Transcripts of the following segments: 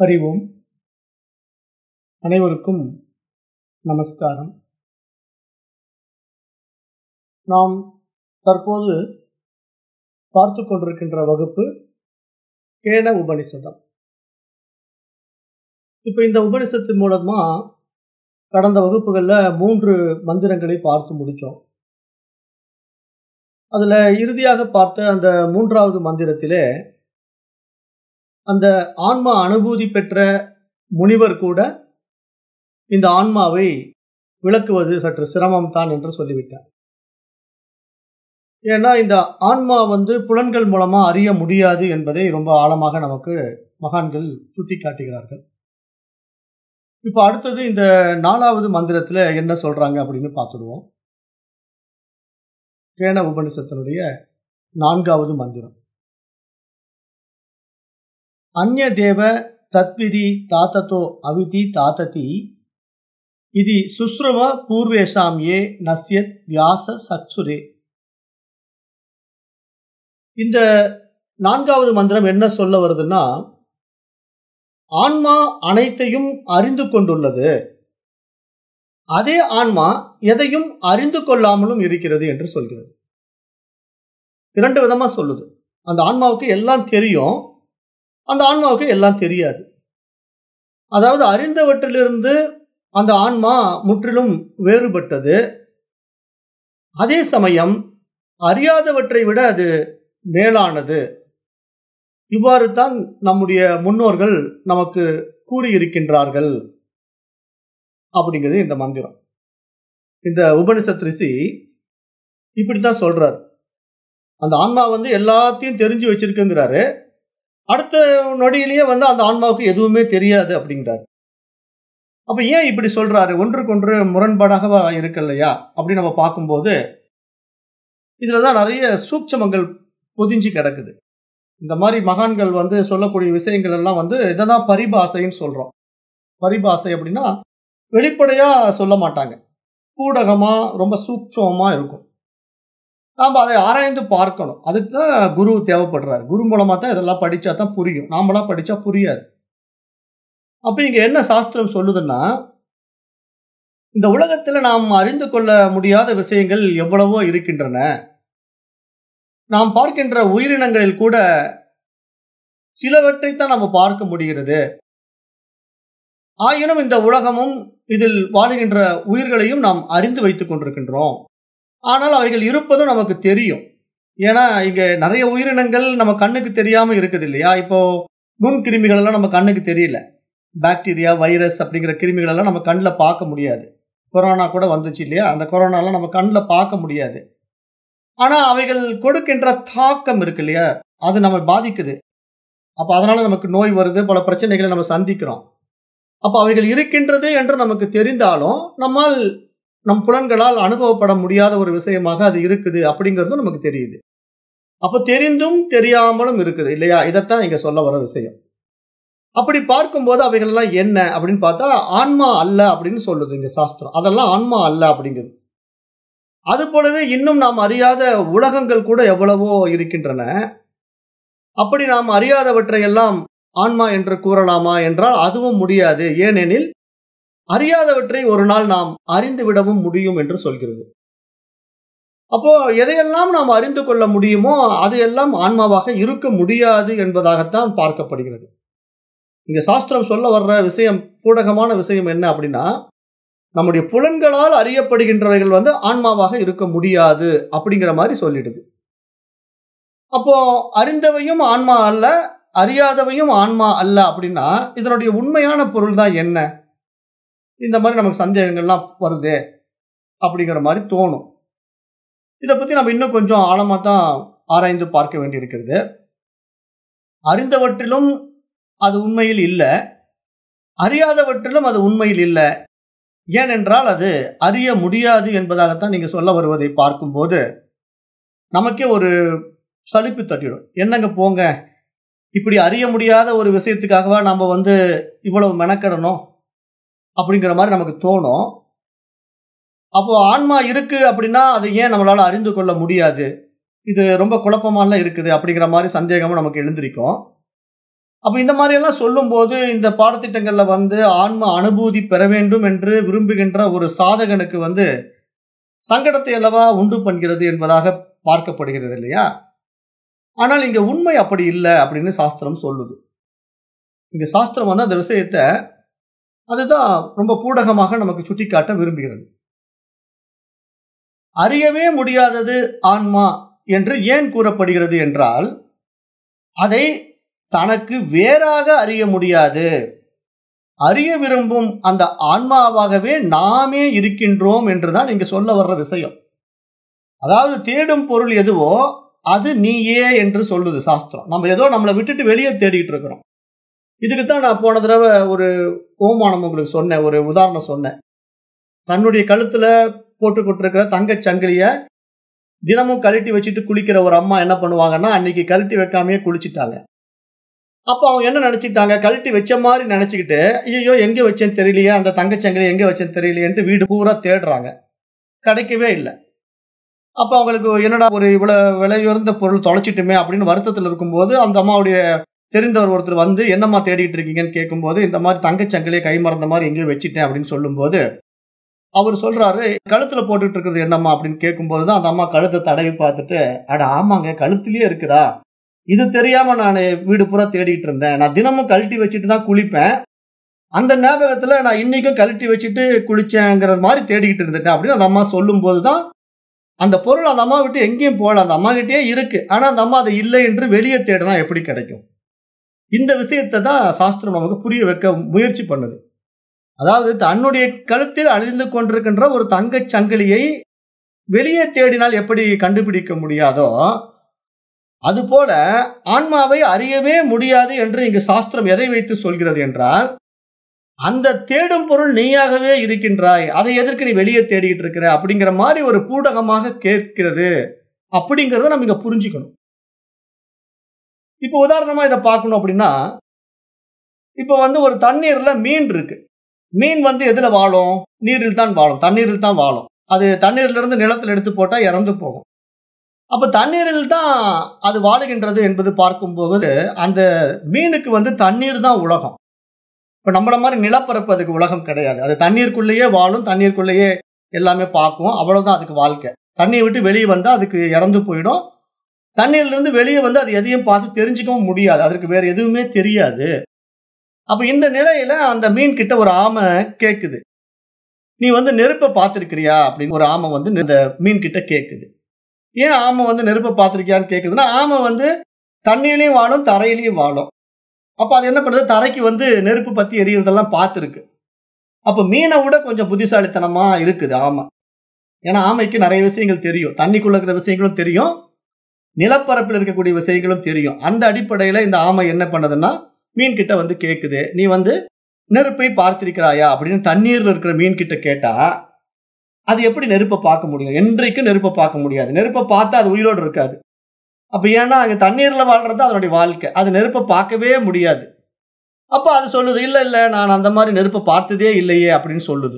அறிவோம் அனைவருக்கும் நமஸ்காரம் நாம் தற்போது பார்த்து கொண்டிருக்கின்ற வகுப்பு கேன உபனிஷதம் இப்போ இந்த உபனிஷத்து மூலமா கடந்த வகுப்புகளில் மூன்று மந்திரங்களை பார்த்து முடித்தோம் அதில் இறுதியாக பார்த்த அந்த மூன்றாவது மந்திரத்திலே அந்த ஆன்மா அனுபூதி பெற்ற முனிவர் கூட இந்த ஆன்மாவை விளக்குவது சற்று சிரமம் தான் என்று சொல்லிவிட்டார் ஏன்னா இந்த ஆன்மா வந்து புலன்கள் மூலமா அறிய முடியாது என்பதை ரொம்ப ஆழமாக நமக்கு மகான்கள் சுட்டி காட்டுகிறார்கள் இப்ப அடுத்தது இந்த நாலாவது மந்திரத்துல என்ன சொல்றாங்க அப்படின்னு பார்த்துடுவோம் கேன உபனிஷத்தினுடைய நான்காவது மந்திரம் அந்நிய தேவ தத்விதி தாத்ததோ அவிதி தாத்ததி இது சுஸ்ருவ பூர்வேஷாம் ஏ நஸ்யத் வியாச சச்சுரே இந்த நான்காவது மந்திரம் என்ன சொல்ல வருதுன்னா ஆன்மா அனைத்தையும் அறிந்து கொண்டுள்ளது அதே ஆன்மா எதையும் அறிந்து கொள்ளாமலும் இருக்கிறது என்று சொல்கிறது இரண்டு விதமா சொல்லுது அந்த ஆன்மாவுக்கு எல்லாம் தெரியும் அந்த ஆன்மாவுக்கு எல்லாம் தெரியாது அதாவது அறிந்தவற்றிலிருந்து அந்த ஆன்மா முற்றிலும் வேறுபட்டது அதே சமயம் அறியாதவற்றை விட அது மேலானது இவ்வாறு தான் நம்முடைய முன்னோர்கள் நமக்கு கூறியிருக்கின்றார்கள் அப்படிங்கிறது இந்த மந்திரம் இந்த உபனிஷத் ரிஷி இப்படித்தான் சொல்றார் அந்த ஆன்மா வந்து எல்லாத்தையும் தெரிஞ்சு வச்சிருக்குங்கிறாரு அடுத்த நொடியிலேயே வந்து அந்த ஆன்மாவுக்கு எதுவுமே தெரியாது அப்படிங்கிறாரு அப்ப ஏன் இப்படி சொல்றாரு ஒன்றுக்கொன்று முரண்பாடாக இருக்கு இல்லையா அப்படின்னு நம்ம பார்க்கும்போது இதுலதான் நிறைய சூட்சமங்கள் பொதிஞ்சு கிடக்குது இந்த மாதிரி மகான்கள் வந்து சொல்லக்கூடிய விஷயங்கள் எல்லாம் வந்து இதைதான் பரிபாசைன்னு சொல்றோம் பரிபாசை அப்படின்னா வெளிப்படையா சொல்ல மாட்டாங்க கூடகமா ரொம்ப சூட்சமா இருக்கும் நாம் அதை ஆராய்ந்து பார்க்கணும் அதுக்கு தான் குரு தேவைப்படுறாரு குரு மூலமா தான் இதெல்லாம் படிச்சா தான் புரியும் நாமளாம் படிச்சா புரியாது அப்ப இங்க என்ன சாஸ்திரம் சொல்லுதுன்னா இந்த உலகத்துல நாம் அறிந்து கொள்ள முடியாத விஷயங்கள் எவ்வளவோ இருக்கின்றன நாம் பார்க்கின்ற உயிரினங்களில் கூட சிலவற்றை தான் நம்ம பார்க்க முடிகிறது ஆயினும் இந்த உலகமும் இதில் வாழுகின்ற உயிர்களையும் நாம் அறிந்து வைத்துக் கொண்டிருக்கின்றோம் ஆனால் அவைகள் இருப்பதும் நமக்கு தெரியும் ஏன்னா இங்க நிறைய உயிரினங்கள் நம்ம கண்ணுக்கு தெரியாம இருக்குது இல்லையா இப்போ நுண்கிருமிகள் எல்லாம் நம்ம கண்ணுக்கு தெரியல பாக்டீரியா வைரஸ் அப்படிங்கிற கிருமிகள் எல்லாம் நம்ம கண்ணில் பார்க்க முடியாது கொரோனா கூட வந்துச்சு இல்லையா அந்த கொரோனாலாம் நம்ம கண்ணில் பார்க்க முடியாது ஆனா அவைகள் கொடுக்கின்ற தாக்கம் இருக்கு இல்லையா அது நம்ம பாதிக்குது அப்ப அதனால நமக்கு நோய் வருது பல பிரச்சனைகளை நம்ம சந்திக்கிறோம் அப்ப அவைகள் இருக்கின்றது என்று நமக்கு தெரிந்தாலும் நம்மால் நம் புலன்களால் அனுபவப்பட முடியாத ஒரு விஷயமாக அது இருக்குது அப்படிங்கிறதும் நமக்கு தெரியுது அப்ப தெரிந்தும் தெரியாமலும் இருக்குது இல்லையா இதைத்தான் இங்க சொல்ல வர விஷயம் அப்படி பார்க்கும்போது அவைகள் எல்லாம் என்ன அப்படின்னு பார்த்தா ஆன்மா அல்ல அப்படின்னு சொல்லுது இங்க சாஸ்திரம் அதெல்லாம் ஆன்மா அல்ல அப்படிங்குது அது போலவே இன்னும் நாம் அறியாத உலகங்கள் கூட எவ்வளவோ இருக்கின்றன அப்படி நாம் அறியாதவற்றை எல்லாம் ஆன்மா என்று கூறலாமா என்றால் அதுவும் முடியாது ஏனெனில் அறியாதவற்றை ஒரு நாள் நாம் அறிந்து விடவும் முடியும் என்று சொல்கிறது அப்போ எதையெல்லாம் நாம் அறிந்து கொள்ள முடியுமோ அது எல்லாம் ஆன்மாவாக இருக்க முடியாது என்பதாகத்தான் பார்க்கப்படுகிறது இங்க சாஸ்திரம் சொல்ல வர்ற விஷயம் பூடகமான விஷயம் என்ன அப்படின்னா நம்முடைய புலன்களால் அறியப்படுகின்றவைகள் வந்து ஆன்மாவாக இருக்க முடியாது அப்படிங்கிற மாதிரி சொல்லிடுது அப்போ அறிந்தவையும் ஆன்மா அல்ல அறியாதவையும் ஆன்மா அல்ல அப்படின்னா இதனுடைய உண்மையான பொருள் தான் என்ன இந்த மாதிரி நமக்கு சந்தேகங்கள்லாம் வருது அப்படிங்கிற மாதிரி தோணும் இதை பத்தி நம்ம இன்னும் கொஞ்சம் ஆழமா தான் ஆராய்ந்து பார்க்க வேண்டியிருக்கிறது அறிந்தவற்றிலும் அது உண்மையில் இல்லை அறியாதவற்றிலும் அது உண்மையில் இல்லை ஏனென்றால் அது அறிய முடியாது என்பதாகத்தான் நீங்க சொல்ல வருவதை பார்க்கும்போது நமக்கே ஒரு சலிப்பு தட்டிடும் என்னங்க போங்க இப்படி அறிய முடியாத ஒரு விஷயத்துக்காகவா நம்ம வந்து இவ்வளவு மெனக்கடணும் அப்படிங்கிற மாதிரி நமக்கு தோணும் அப்போ ஆன்மா இருக்கு அப்படின்னா அதை ஏன் நம்மளால அறிந்து கொள்ள முடியாது இது ரொம்ப குழப்பமாலாம் இருக்குது அப்படிங்கிற மாதிரி சந்தேகமும் நமக்கு எழுந்திருக்கும் அப்ப இந்த மாதிரி எல்லாம் சொல்லும்போது இந்த பாடத்திட்டங்கள்ல வந்து ஆன்ம அனுபூதி பெற வேண்டும் என்று விரும்புகின்ற ஒரு சாதகனுக்கு வந்து சங்கடத்தை அல்லவா உண்டு பண்ணுகிறது என்பதாக பார்க்கப்படுகிறது இல்லையா ஆனால் இங்க உண்மை அப்படி இல்லை அப்படின்னு சாஸ்திரம் சொல்லுது இங்க சாஸ்திரம் வந்து அந்த விஷயத்த அதுதான் ரொம்ப பூடகமாக நமக்கு சுட்டிக்காட்ட விரும்புகிறது அறியவே முடியாதது ஆன்மா என்று ஏன் கூறப்படுகிறது என்றால் அதை தனக்கு வேறாக அறிய முடியாது அறிய விரும்பும் அந்த ஆன்மாவாகவே நாமே இருக்கின்றோம் என்றுதான் இங்க சொல்ல வர்ற விஷயம் அதாவது தேடும் பொருள் எதுவோ அது நீயே என்று சொல்லுது சாஸ்திரம் நம்ம ஏதோ நம்மளை விட்டுட்டு வெளியே தேடிட்டு இருக்கிறோம் இதுக்கு தான் நான் போன தடவை ஒரு ஓமானம் உங்களுக்கு சொன்னேன் ஒரு உதாரணம் சொன்னேன் தன்னுடைய கழுத்துல போட்டுக்கிட்டு இருக்கிற தங்கச் சங்கிலிய தினமும் கழட்டி வச்சுட்டு குளிக்கிற ஒரு அம்மா என்ன பண்ணுவாங்கன்னா அன்னைக்கு கழட்டி வைக்காமயே குளிச்சுட்டாங்க அப்போ அவங்க என்ன நினைச்சிட்டாங்க கழட்டி வச்ச மாதிரி நினைச்சுக்கிட்டு ஐயோ எங்க வச்சேன்னு தெரியலையே அந்த தங்கச்சங்கிலி எங்க வச்சேன்னு தெரியலையேன்ட்டு வீடு பூரா தேடுறாங்க கிடைக்கவே இல்லை அப்போ அவங்களுக்கு என்னடா ஒரு இவ்வளவு விலையுயர்ந்த பொருள் தொலைச்சிட்டுமே அப்படின்னு வருத்தத்தில் இருக்கும்போது அந்த அம்மாவுடைய தெரிந்தவர் ஒருத்தர் வந்து என்னம்மா தேடிட்டு இருக்கீங்கன்னு கேட்கும்போது இந்த மாதிரி தங்கச்சங்கிலியை கை மறந்த மாதிரி எங்கேயோ வச்சுட்டேன் அப்படின்னு சொல்லும்போது அவர் சொல்றாரு கழுத்துல போட்டுட்டு இருக்கிறது என்னம்மா அப்படின்னு கேட்கும்போது தான் அந்த அம்மா கழுத்தை தடவி பார்த்துட்டு அட ஆமாங்க கழுத்துலயே இருக்குதா இது தெரியாம நான் வீடு பூரா தேடிட்டு இருந்தேன் நான் தினமும் கழட்டி வச்சுட்டு தான் குளிப்பேன் அந்த ஞாபகத்துல நான் இன்னைக்கும் கழட்டி வச்சுட்டு குளிச்சேங்கிற மாதிரி தேடிக்கிட்டு இருந்துட்டேன் அப்படின்னு அந்த அம்மா சொல்லும் போதுதான் அந்த பொருள் அந்த அம்மா விட்டு எங்கேயும் போகல அந்த அம்மா கிட்டே இருக்கு ஆனா அந்த அம்மா அதை இல்லை என்று வெளியே தேடினா எப்படி கிடைக்கும் இந்த விஷயத்தை தான் சாஸ்திரம் நமக்கு புரிய வைக்க முயற்சி பண்ணுது அதாவது தன்னுடைய கழுத்தில் அழிந்து கொண்டிருக்கின்ற ஒரு தங்கச் சங்கிலியை வெளியே தேடினால் எப்படி கண்டுபிடிக்க முடியாதோ அதுபோல ஆன்மாவை அறியவே முடியாது என்று இங்கு சாஸ்திரம் எதை வைத்து சொல்கிறது என்றால் அந்த தேடும் பொருள் நீயாகவே இருக்கின்றாய் அதை எதற்கு நீ வெளியே தேடிட்டு இருக்கிற அப்படிங்கிற மாதிரி ஒரு பூடகமாக கேட்கிறது அப்படிங்கிறத நம்ம இங்க புரிஞ்சுக்கணும் இப்போ உதாரணமா இதை பார்க்கணும் அப்படின்னா இப்போ வந்து ஒரு தண்ணீர்ல மீன் இருக்கு மீன் வந்து எதுல வாழும் நீரில் தான் வாழும் தண்ணீரில் தான் வாழும் அது தண்ணீர்ல இருந்து நிலத்தில் எடுத்து போட்டா இறந்து போகும் அப்ப தண்ணீரில் தான் அது வாழுகின்றது என்பது பார்க்கும்போது அந்த மீனுக்கு வந்து தண்ணீர் தான் உலகம் இப்ப நம்மள மாதிரி நிலப்பரப்பு அதுக்கு உலகம் கிடையாது அது தண்ணீருக்குள்ளேயே வாழும் தண்ணீருக்குள்ளேயே எல்லாமே பார்க்கும் அவ்வளவுதான் அதுக்கு வாழ்க்கை தண்ணியை விட்டு வெளியே வந்தா அதுக்கு இறந்து போயிடும் தண்ணீர்ல இருந்து வெளியே வந்து அது எதையும் பார்த்து தெரிஞ்சுக்கவும் முடியாது அதற்கு வேற எதுவுமே தெரியாது அப்ப இந்த நிலையில அந்த மீன் கிட்ட ஒரு ஆமை கேக்குது நீ வந்து நெருப்பை பார்த்திருக்கிறியா அப்படின்னு ஒரு ஆமை வந்து இந்த மீன் கிட்ட கேக்குது ஏன் ஆமை வந்து நெருப்பை பார்த்திருக்கியான்னு கேக்குதுன்னா ஆமை வந்து தண்ணியிலையும் வாழும் தரையிலையும் வாழும் அப்ப அது என்ன பண்ணுது தரைக்கு வந்து நெருப்பு பத்தி எரியறதெல்லாம் பார்த்துருக்கு அப்ப மீனை விட கொஞ்சம் புத்திசாலித்தனமா இருக்குது ஆமை ஏன்னா ஆமைக்கு நிறைய விஷயங்கள் தெரியும் தண்ணிக்குள்ள இருக்கிற விஷயங்களும் தெரியும் நிலப்பரப்பில் இருக்கக்கூடிய விஷயங்களும் தெரியும் அந்த அடிப்படையில இந்த ஆமை என்ன பண்ணுதுன்னா மீன் கிட்ட வந்து கேக்குது நீ வந்து நெருப்பை பார்த்திருக்கிறாயா அப்படின்னு தண்ணீர்ல இருக்கிற மீன் கிட்ட கேட்டா அது எப்படி நெருப்பை பார்க்க முடியும் என்றைக்கும் நெருப்பை பார்க்க முடியாது நெருப்பை பார்த்தா அது உயிரோடு இருக்காது அப்ப ஏன்னா அங்க தண்ணீர்ல வாழ்றது அதனுடைய வாழ்க்கை அது நெருப்பை பார்க்கவே முடியாது அப்ப அது சொல்லுது இல்ல இல்ல நான் அந்த மாதிரி நெருப்பை பார்த்ததே இல்லையே அப்படின்னு சொல்லுது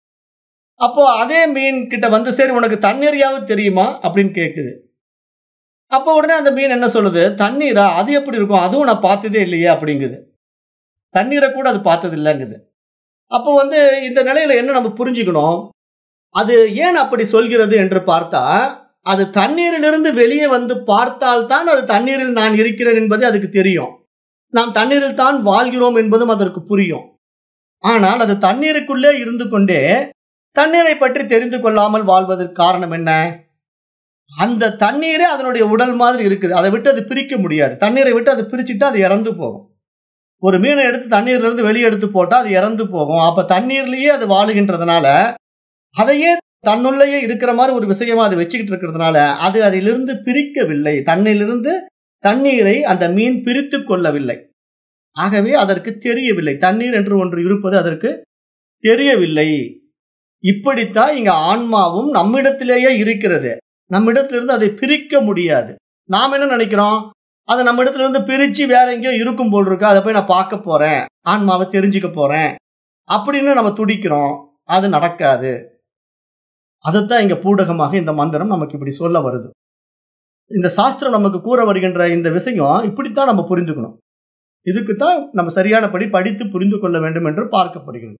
அப்போ அதே மீன் கிட்ட வந்து சரி உனக்கு தண்ணீரையாவது தெரியுமா அப்படின்னு கேக்குது அப்போ உடனே அந்த மீன் என்ன சொல்லுது தண்ணீரா அது எப்படி இருக்கும் அதுவும் நான் பார்த்ததே இல்லையே அப்படிங்குது தண்ணீரை கூட அது பார்த்தது இல்லைங்குது அப்போ வந்து இந்த நிலையில என்ன நம்ம புரிஞ்சுக்கணும் அது ஏன் அப்படி சொல்கிறது என்று பார்த்தா அது தண்ணீரிலிருந்து வெளியே வந்து பார்த்தால்தான் அது தண்ணீரில் நான் இருக்கிறேன் என்பது அதுக்கு தெரியும் நாம் தண்ணீரில் தான் வாழ்கிறோம் என்பதும் அதற்கு புரியும் ஆனால் அது தண்ணீருக்குள்ளே இருந்து கொண்டே தண்ணீரை பற்றி தெரிந்து கொள்ளாமல் வாழ்வதற்கு காரணம் என்ன அந்த தண்ணீரே அதனுடைய உடல் மாதிரி இருக்குது அதை விட்டு அது பிரிக்க முடியாது தண்ணீரை விட்டு அது பிரிச்சுட்டு அது இறந்து போகும் ஒரு மீனை எடுத்து தண்ணீர்ல இருந்து வெளியே எடுத்து போட்டா அது இறந்து போகும் அப்ப தண்ணீர்லயே அது வாழுகின்றதுனால அதையே தன்னுள்ளேயே இருக்கிற மாதிரி ஒரு விஷயமா அது வச்சுக்கிட்டு இருக்கிறதுனால அது அதிலிருந்து பிரிக்கவில்லை தண்ணிலிருந்து தண்ணீரை அந்த மீன் பிரித்து கொள்ளவில்லை ஆகவே அதற்கு தெரியவில்லை தண்ணீர் என்று ஒன்று இருப்பது அதற்கு தெரியவில்லை இப்படித்தான் இங்க ஆன்மாவும் நம்மிடத்திலேயே இருக்கிறது நம்மிடத்திலிருந்து அதை பிரிக்க முடியாது நாம் என்ன நினைக்கிறோம் அதை நம்ம இடத்துல இருந்து பிரிச்சு வேற எங்கேயோ இருக்கும் போல் இருக்கு அதை போய் நான் பார்க்க போறேன் ஆன்மாவை தெரிஞ்சுக்க போறேன் அப்படின்னு நம்ம துடிக்கிறோம் அது நடக்காது அதைத்தான் இங்க பூடகமாக இந்த மந்திரம் நமக்கு இப்படி சொல்ல வருது இந்த சாஸ்திரம் நமக்கு கூற வருகின்ற இந்த விஷயம் இப்படித்தான் நம்ம புரிந்துக்கணும் இதுக்கு தான் நம்ம சரியானபடி படித்து புரிந்து கொள்ள வேண்டும் என்று பார்க்கப்படுகிறது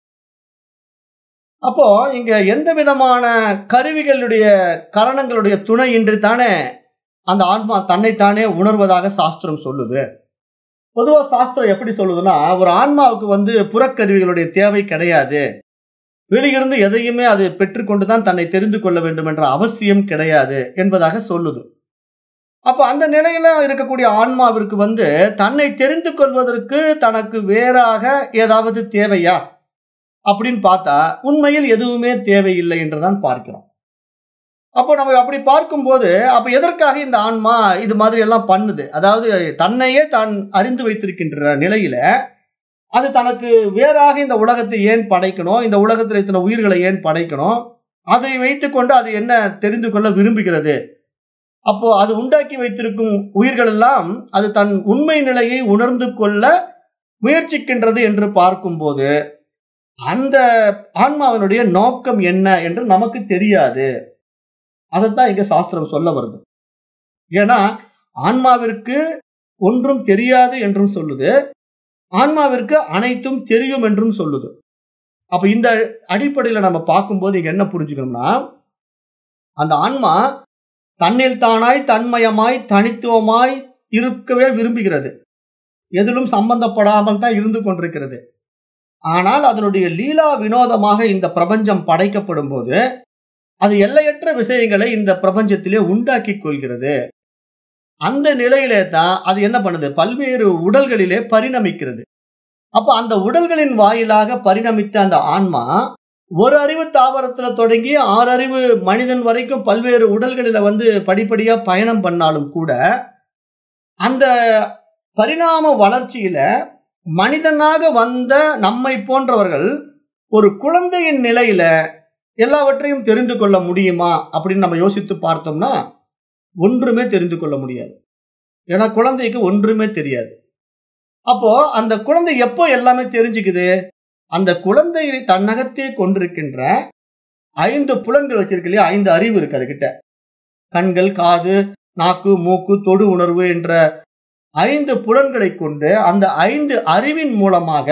அப்போ இங்க எந்த விதமான கருவிகளுடைய கரணங்களுடைய துணையின்றி தானே அந்த ஆன்மா தன்னைத்தானே உணர்வதாக சாஸ்திரம் சொல்லுது பொதுவா சாஸ்திரம் எப்படி சொல்லுதுன்னா ஒரு ஆன்மாவுக்கு வந்து புறக்கருவிகளுடைய தேவை கிடையாது வெளியிருந்து எதையுமே அது பெற்றுக்கொண்டுதான் தன்னை தெரிந்து கொள்ள வேண்டும் என்ற அவசியம் கிடையாது என்பதாக சொல்லுது அப்ப அந்த நிலையில இருக்கக்கூடிய ஆன்மாவிற்கு வந்து தன்னை தெரிந்து கொள்வதற்கு தனக்கு வேறாக ஏதாவது தேவையா அப்படின்னு பார்த்தா உண்மையில் எதுவுமே தேவையில்லை என்றுதான் பார்க்கிறோம் அப்போ நம்ம அப்படி பார்க்கும்போது அப்ப எதற்காக இந்த ஆன்மா இது மாதிரி எல்லாம் பண்ணுது அதாவது தன்னையே தான் அறிந்து வைத்திருக்கின்ற நிலையில அது தனக்கு வேறாக இந்த உலகத்தை ஏன் படைக்கணும் இந்த உலகத்தில் இத்தனை உயிர்களை ஏன் படைக்கணும் அதை வைத்துக்கொண்டு அது என்ன தெரிந்து கொள்ள விரும்புகிறது அப்போ அது உண்டாக்கி வைத்திருக்கும் உயிர்கள் எல்லாம் அது தன் உண்மை நிலையை உணர்ந்து கொள்ள முயற்சிக்கின்றது என்று பார்க்கும்போது அந்த ஆன்மாவினுடைய நோக்கம் என்ன என்று நமக்கு தெரியாது அதைத்தான் இங்க சாஸ்திரம் சொல்ல வருது ஏன்னா ஆன்மாவிற்கு ஒன்றும் தெரியாது என்றும் சொல்லுது ஆன்மாவிற்கு அனைத்தும் தெரியும் என்றும் சொல்லுது அப்ப இந்த அடிப்படையில நம்ம பார்க்கும்போது இங்க என்ன புரிஞ்சுக்கணும்னா அந்த ஆன்மா தன்னில் தானாய் தன்மயமாய் தனித்துவமாய் இருக்கவே விரும்புகிறது எதிலும் சம்பந்தப்படாமல் தான் இருந்து கொண்டிருக்கிறது ஆனால் அதனுடைய லீலா வினோதமாக இந்த பிரபஞ்சம் படைக்கப்படும் போது அது எல்லையற்ற விஷயங்களை இந்த பிரபஞ்சத்திலே உண்டாக்கி கொள்கிறது அந்த நிலையிலே தான் அது என்ன பண்ணுது பல்வேறு உடல்களிலே பரிணமிக்கிறது அப்ப அந்த உடல்களின் வாயிலாக பரிணமித்த அந்த ஆன்மா ஒரு அறிவு தாவரத்துல தொடங்கி ஆறு அறிவு மனிதன் வரைக்கும் பல்வேறு உடல்களில வந்து படிப்படியா பயணம் பண்ணாலும் கூட அந்த பரிணாம வளர்ச்சியில மனிதனாக வந்த நம்மை போன்றவர்கள் ஒரு குழந்தையின் நிலையில எல்லாவற்றையும் தெரிந்து கொள்ள முடியுமா அப்படின்னு நம்ம யோசித்து பார்த்தோம்னா ஒன்றுமே தெரிந்து கொள்ள முடியாது ஏன்னா குழந்தைக்கு ஒன்றுமே தெரியாது அப்போ அந்த குழந்தை எப்போ எல்லாமே தெரிஞ்சுக்குது அந்த குழந்தை தன்னகத்தே கொண்டிருக்கின்ற ஐந்து புலன்கள் வச்சிருக்கு இல்லையா ஐந்து அறிவு இருக்கு அதுகிட்ட கண்கள் காது நாக்கு மூக்கு தொடு உணர்வு என்ற ஐந்து புலன்களை கொண்டு அந்த ஐந்து அறிவின் மூலமாக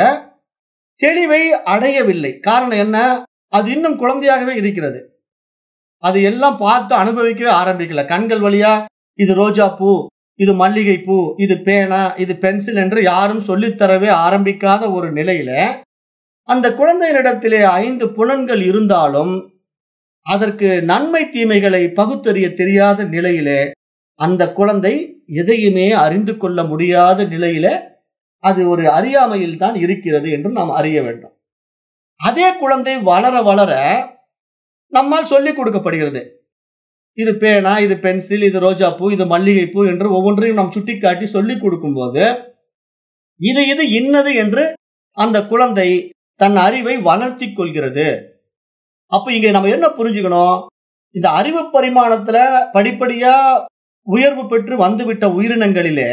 தெளிவை அடையவில்லை காரணம் என்ன அது இன்னும் குழந்தையாகவே இருக்கிறது அது எல்லாம் பார்த்து அனுபவிக்கவே ஆரம்பிக்கல கண்கள் வழியா இது ரோஜா பூ இது மல்லிகை பூ இது பேனா இது பென்சில் என்று யாரும் சொல்லித்தரவே ஆரம்பிக்காத ஒரு நிலையில அந்த குழந்தையினிடத்திலே ஐந்து புலன்கள் இருந்தாலும் அதற்கு நன்மை தீமைகளை பகுத்தறிய தெரியாத நிலையிலே அந்த குழந்தை எதையுமே அறிந்து கொள்ள முடியாத நிலையில அது ஒரு அறியாமையில் தான் இருக்கிறது என்று நாம் அறிய வேண்டும் அதே குழந்தை வளர வளர நம்மால் சொல்லிக் கொடுக்கப்படுகிறது இது பேனா இது பென்சில் இது ரோஜா பூ இது மல்லிகை பூ என்று ஒவ்வொன்றையும் நாம் சுட்டிக்காட்டி சொல்லிக் கொடுக்கும்போது இது இது இன்னது என்று அந்த குழந்தை தன் அறிவை வளர்த்தி கொள்கிறது அப்ப இங்க நம்ம என்ன புரிஞ்சுக்கணும் இந்த அறிவு பரிமாணத்துல படிப்படியா உயர்வு பெற்று வந்துவிட்ட உயிரினங்களிலே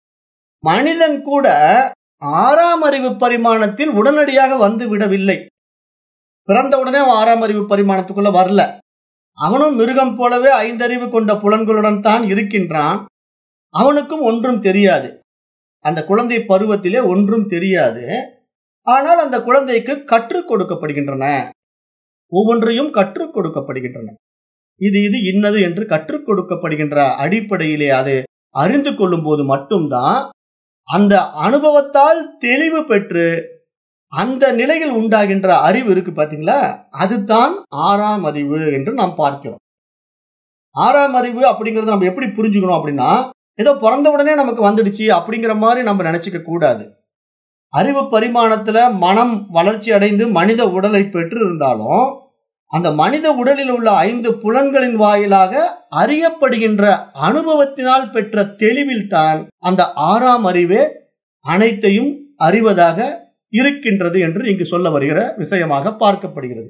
மனிதன் கூட ஆறாம் அறிவு பரிமாணத்தில் உடனடியாக வந்து விடவில்லை பிறந்த உடனே அவன் ஆறாம் அறிவு பரிமாணத்துக்குள்ள வரல அவனும் மிருகம் போலவே ஐந்தறிவு கொண்ட புலன்களுடன் தான் இருக்கின்றான் அவனுக்கும் ஒன்றும் தெரியாது அந்த குழந்தை பருவத்திலே ஒன்றும் தெரியாது ஆனால் அந்த குழந்தைக்கு கற்றுக் கொடுக்கப்படுகின்றன ஒவ்வொன்றையும் கற்றுக் கொடுக்கப்படுகின்றன இது இது இன்னது என்று கற்றுக் கொடுக்கப்படுகின்ற அடிப்படையிலே அது அறிந்து கொள்ளும் போது மட்டும்தான் அந்த அனுபவத்தால் தெளிவு பெற்று அந்த நிலையில் உண்டாகின்ற அறிவு இருக்கு பாத்தீங்களா அதுதான் ஆறாம் அறிவு என்று நாம் பார்க்கிறோம் ஆறாம் அறிவு அப்படிங்கறத நம்ம எப்படி புரிஞ்சுக்கணும் அப்படின்னா ஏதோ பிறந்த உடனே நமக்கு வந்துடுச்சு அப்படிங்கிற மாதிரி நம்ம நினைச்சுக்க கூடாது அறிவு பரிமாணத்துல மனம் வளர்ச்சி அடைந்து மனித உடலை பெற்று இருந்தாலும் அந்த மனித உடலில் உள்ள ஐந்து புலன்களின் வாயிலாக அறியப்படுகின்ற அனுபவத்தினால் பெற்ற தெளிவில் தான் அந்த ஆறாம் அறிவே அனைத்தையும் அறிவதாக இருக்கின்றது என்று இங்கு சொல்ல வருகிற விஷயமாக பார்க்கப்படுகிறது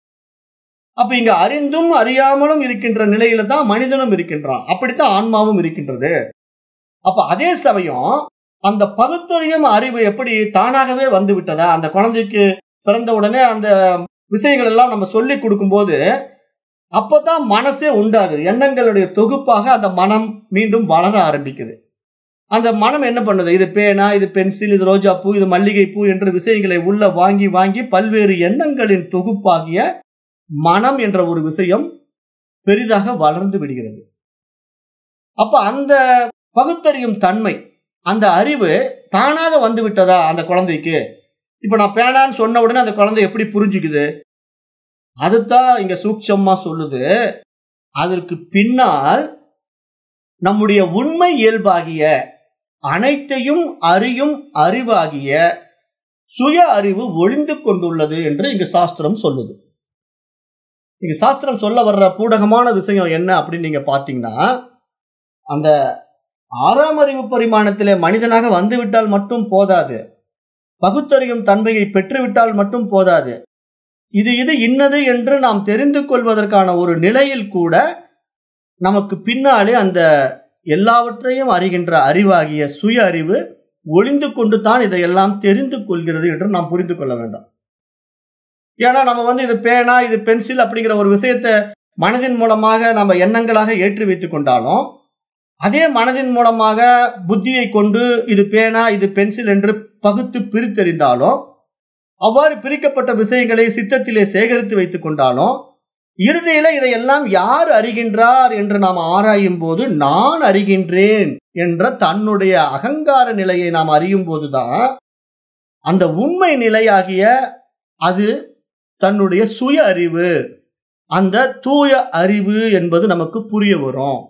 அப்ப இங்க அறிந்தும் அறியாமலும் இருக்கின்ற நிலையில தான் மனிதனும் இருக்கின்றான் அப்படித்தான் ஆன்மாவும் இருக்கின்றது அப்ப அதே சமயம் அந்த பகுத்தறியும் அறிவு எப்படி தானாகவே வந்து விட்டதா அந்த குழந்தைக்கு பிறந்த உடனே அந்த விஷயங்கள் எல்லாம் நம்ம சொல்லி கொடுக்கும்போது அப்பதான் மனசே உண்டாகுது எண்ணங்களுடைய தொகுப்பாக அந்த மனம் மீண்டும் வளர ஆரம்பிக்குது அந்த மனம் என்ன பண்ணுது இது பேனா இது பென்சில் இது ரோஜா பூ இது மல்லிகை பூ என்ற விஷயங்களை உள்ள வாங்கி வாங்கி பல்வேறு எண்ணங்களின் தொகுப்பாகிய மனம் என்ற ஒரு விஷயம் பெரிதாக வளர்ந்து விடுகிறது அப்ப அந்த பகுத்தறியும் தன்மை அந்த அறிவு தானாக வந்து விட்டதா அந்த குழந்தைக்கு இப்ப நான் பேனான்னு சொன்ன உடனே அந்த குழந்தை எப்படி புரிஞ்சுக்குது அதுதான் இங்க சூட்சமா சொல்லுது அதற்கு பின்னால் நம்முடைய உண்மை இயல்பாகிய அனைத்தையும் அறியும் அறிவாகிய சுய அறிவு ஒளிந்து கொண்டுள்ளது என்று இங்கு சாஸ்திரம் சொல்லுது இங்க சாஸ்திரம் சொல்ல வர்ற பூடகமான விஷயம் என்ன அப்படின்னு நீங்க பாத்தீங்கன்னா அந்த ஆறாம் அறிவு பரிமாணத்திலே மனிதனாக வந்துவிட்டால் மட்டும் போதாது பகுத்தறியும் தன்மையை பெற்றுவிட்டால் மட்டும் போதாது இது இது இன்னது என்று நாம் தெரிந்து கொள்வதற்கான ஒரு நிலையில் கூட நமக்கு பின்னாலே அந்த எல்லாவற்றையும் அறிகின்ற அறிவாகிய சுய அறிவு ஒளிந்து கொண்டு தான் இதையெல்லாம் தெரிந்து கொள்கிறது என்று நாம் புரிந்து கொள்ள வேண்டும் ஏன்னா நம்ம வந்து இது பேனா இது பென்சில் அப்படிங்கிற ஒரு விஷயத்தை மனதின் மூலமாக நம்ம எண்ணங்களாக ஏற்றி வைத்துக் கொண்டாலும் அதே மனதின் மூலமாக புத்தியை கொண்டு இது பேனா இது பென்சில் என்று பகுத்து பிரித்தெறிந்தாலும் அவ்வாறு பிரிக்கப்பட்ட விஷயங்களை சித்தத்திலே சேகரித்து வைத்துக் கொண்டாலும் இறுதியில இதையெல்லாம் யார் அறிகின்றார் என்று நாம் ஆராயும் போது நான் அறிகின்றேன் என்ற தன்னுடைய அகங்கார நிலையை நாம் அறியும் போதுதான் அந்த உண்மை நிலையாகிய அது தன்னுடைய சுய அறிவு அந்த தூய அறிவு என்பது நமக்கு புரிய வரும்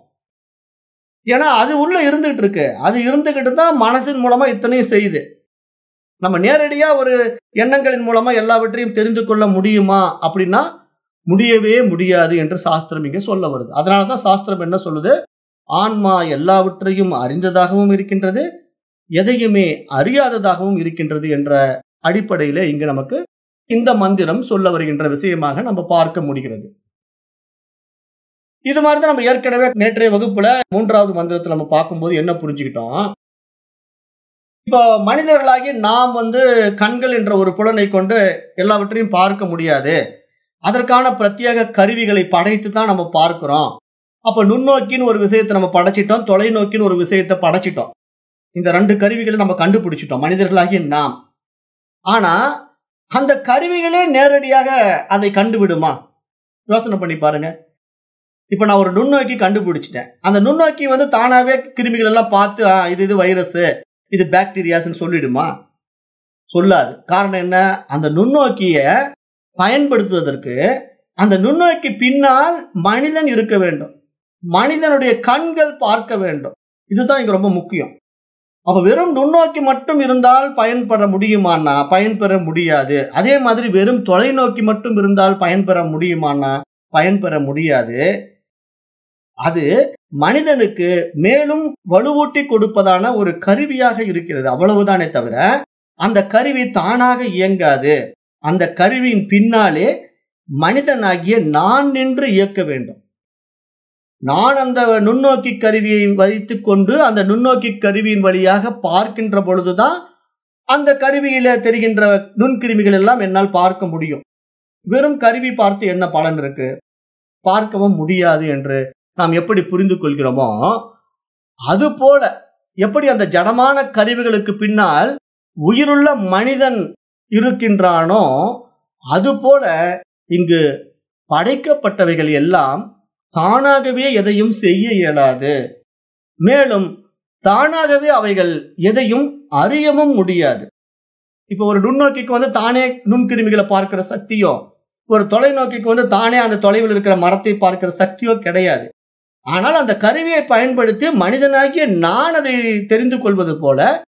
ஏன்னா அது உள்ள இருந்துகிட்டு இருக்கு அது இருந்துகிட்டு தான் மனசின் மூலமா இத்தனையும் செய்யுது நம்ம நேரடியா ஒரு எண்ணங்களின் மூலமா எல்லாவற்றையும் தெரிந்து கொள்ள முடியுமா அப்படின்னா முடியவே முடியாது என்று சாஸ்திரம் இங்க சொல்ல வருது அதனாலதான் சாஸ்திரம் என்ன சொல்லுது ஆன்மா எல்லாவற்றையும் அறிந்ததாகவும் இருக்கின்றது எதையுமே அறியாததாகவும் இருக்கின்றது என்ற அடிப்படையில இங்க நமக்கு இந்த மந்திரம் சொல்ல வருகின்ற விஷயமாக நம்ம பார்க்க முடிகிறது இது மாதிரி தான் நம்ம ஏற்கனவே நேற்றைய வகுப்புல மூன்றாவது மந்திரத்துல நம்ம பார்க்கும்போது என்ன புரிஞ்சுக்கிட்டோம் இப்போ மனிதர்களாகி நாம் வந்து கண்கள் என்ற ஒரு புலனை கொண்டு எல்லாவற்றையும் பார்க்க முடியாது அதற்கான பிரத்யேக கருவிகளை படைத்து தான் நம்ம பார்க்கிறோம் அப்ப நுண்ணோக்கின்னு ஒரு விஷயத்தை நம்ம படைச்சிட்டோம் தொலைநோக்கின்னு ஒரு விஷயத்தை படைச்சிட்டோம் இந்த ரெண்டு கருவிகளை நம்ம கண்டுபிடிச்சிட்டோம் மனிதர்களாகிய நாம் ஆனா அந்த கருவிகளே நேரடியாக அதை கண்டுவிடுமா யோசனை பண்ணி பாருங்க இப்ப நான் ஒரு நுண்ணோக்கி கண்டுபிடிச்சிட்டேன் அந்த நுண்ணோக்கி வந்து தானாவே கிருமிகள் எல்லாம் பார்த்து "ஆ, இது இது வைரஸ் இது பாக்டீரியாஸ்ன்னு சொல்லிடுமா சொல்லாது காரணம் என்ன அந்த நுண்ணோக்கிய பயன்படுத்துவதற்கு அந்த நுண்ணோக்கி பின்னால் மனிதன் இருக்க வேண்டும் மனிதனுடைய கண்கள் பார்க்க வேண்டும் இதுதான் இங்க ரொம்ப முக்கியம் அப்ப வெறும் நுண்ணோக்கி மட்டும் இருந்தால் பயன்பெற முடியுமான்னா பயன்பெற முடியாது அதே மாதிரி வெறும் தொலைநோக்கி மட்டும் இருந்தால் பயன்பெற முடியுமான்னா பயன்பெற முடியாது அது மனிதனுக்கு மேலும் வலுவூட்டி கொடுப்பதான ஒரு கருவியாக இருக்கிறது அவ்வளவுதானே தவிர அந்த கருவி தானாக இயங்காது அந்த கருவியின் பின்னாலே மனிதனாகிய நான் நின்று இயக்க வேண்டும் நான் அந்த நுண்ணோக்கி கருவியை வைத்துக் கொண்டு அந்த நுண்ணோக்கி கருவியின் வழியாக பார்க்கின்ற பொழுதுதான் அந்த கருவியில தெரிகின்ற நுண்கிருமிகள் எல்லாம் என்னால் பார்க்க முடியும் வெறும் கருவி பார்த்து என்ன பலன் இருக்கு பார்க்கவும் முடியாது என்று நாம் எப்படி புரிந்து கொள்கிறோமோ அது போல எப்படி அந்த ஜடமான கருவிகளுக்கு பின்னால் உயிருள்ள மனிதன் இருக்கின்றானோ அதுபோல இங்கு படைக்கப்பட்டவைகள் எல்லாம் தானாகவே எதையும் செய்ய இயலாது மேலும் தானாகவே அவைகள் எதையும் அறியவும் முடியாது இப்ப ஒரு நுண்ணோக்கிக்கு வந்து தானே நுண்கிருமிகளை பார்க்கிற சக்தியோ ஒரு தொலைநோக்கிக்கு வந்து தானே அந்த தொலைவில் இருக்கிற மரத்தை பார்க்கிற சக்தியோ கிடையாது ஆனால் அந்த கருவியை பயன்படுத்தி மனிதனாகிய நான் அதை தெரிந்து கொள்வது போல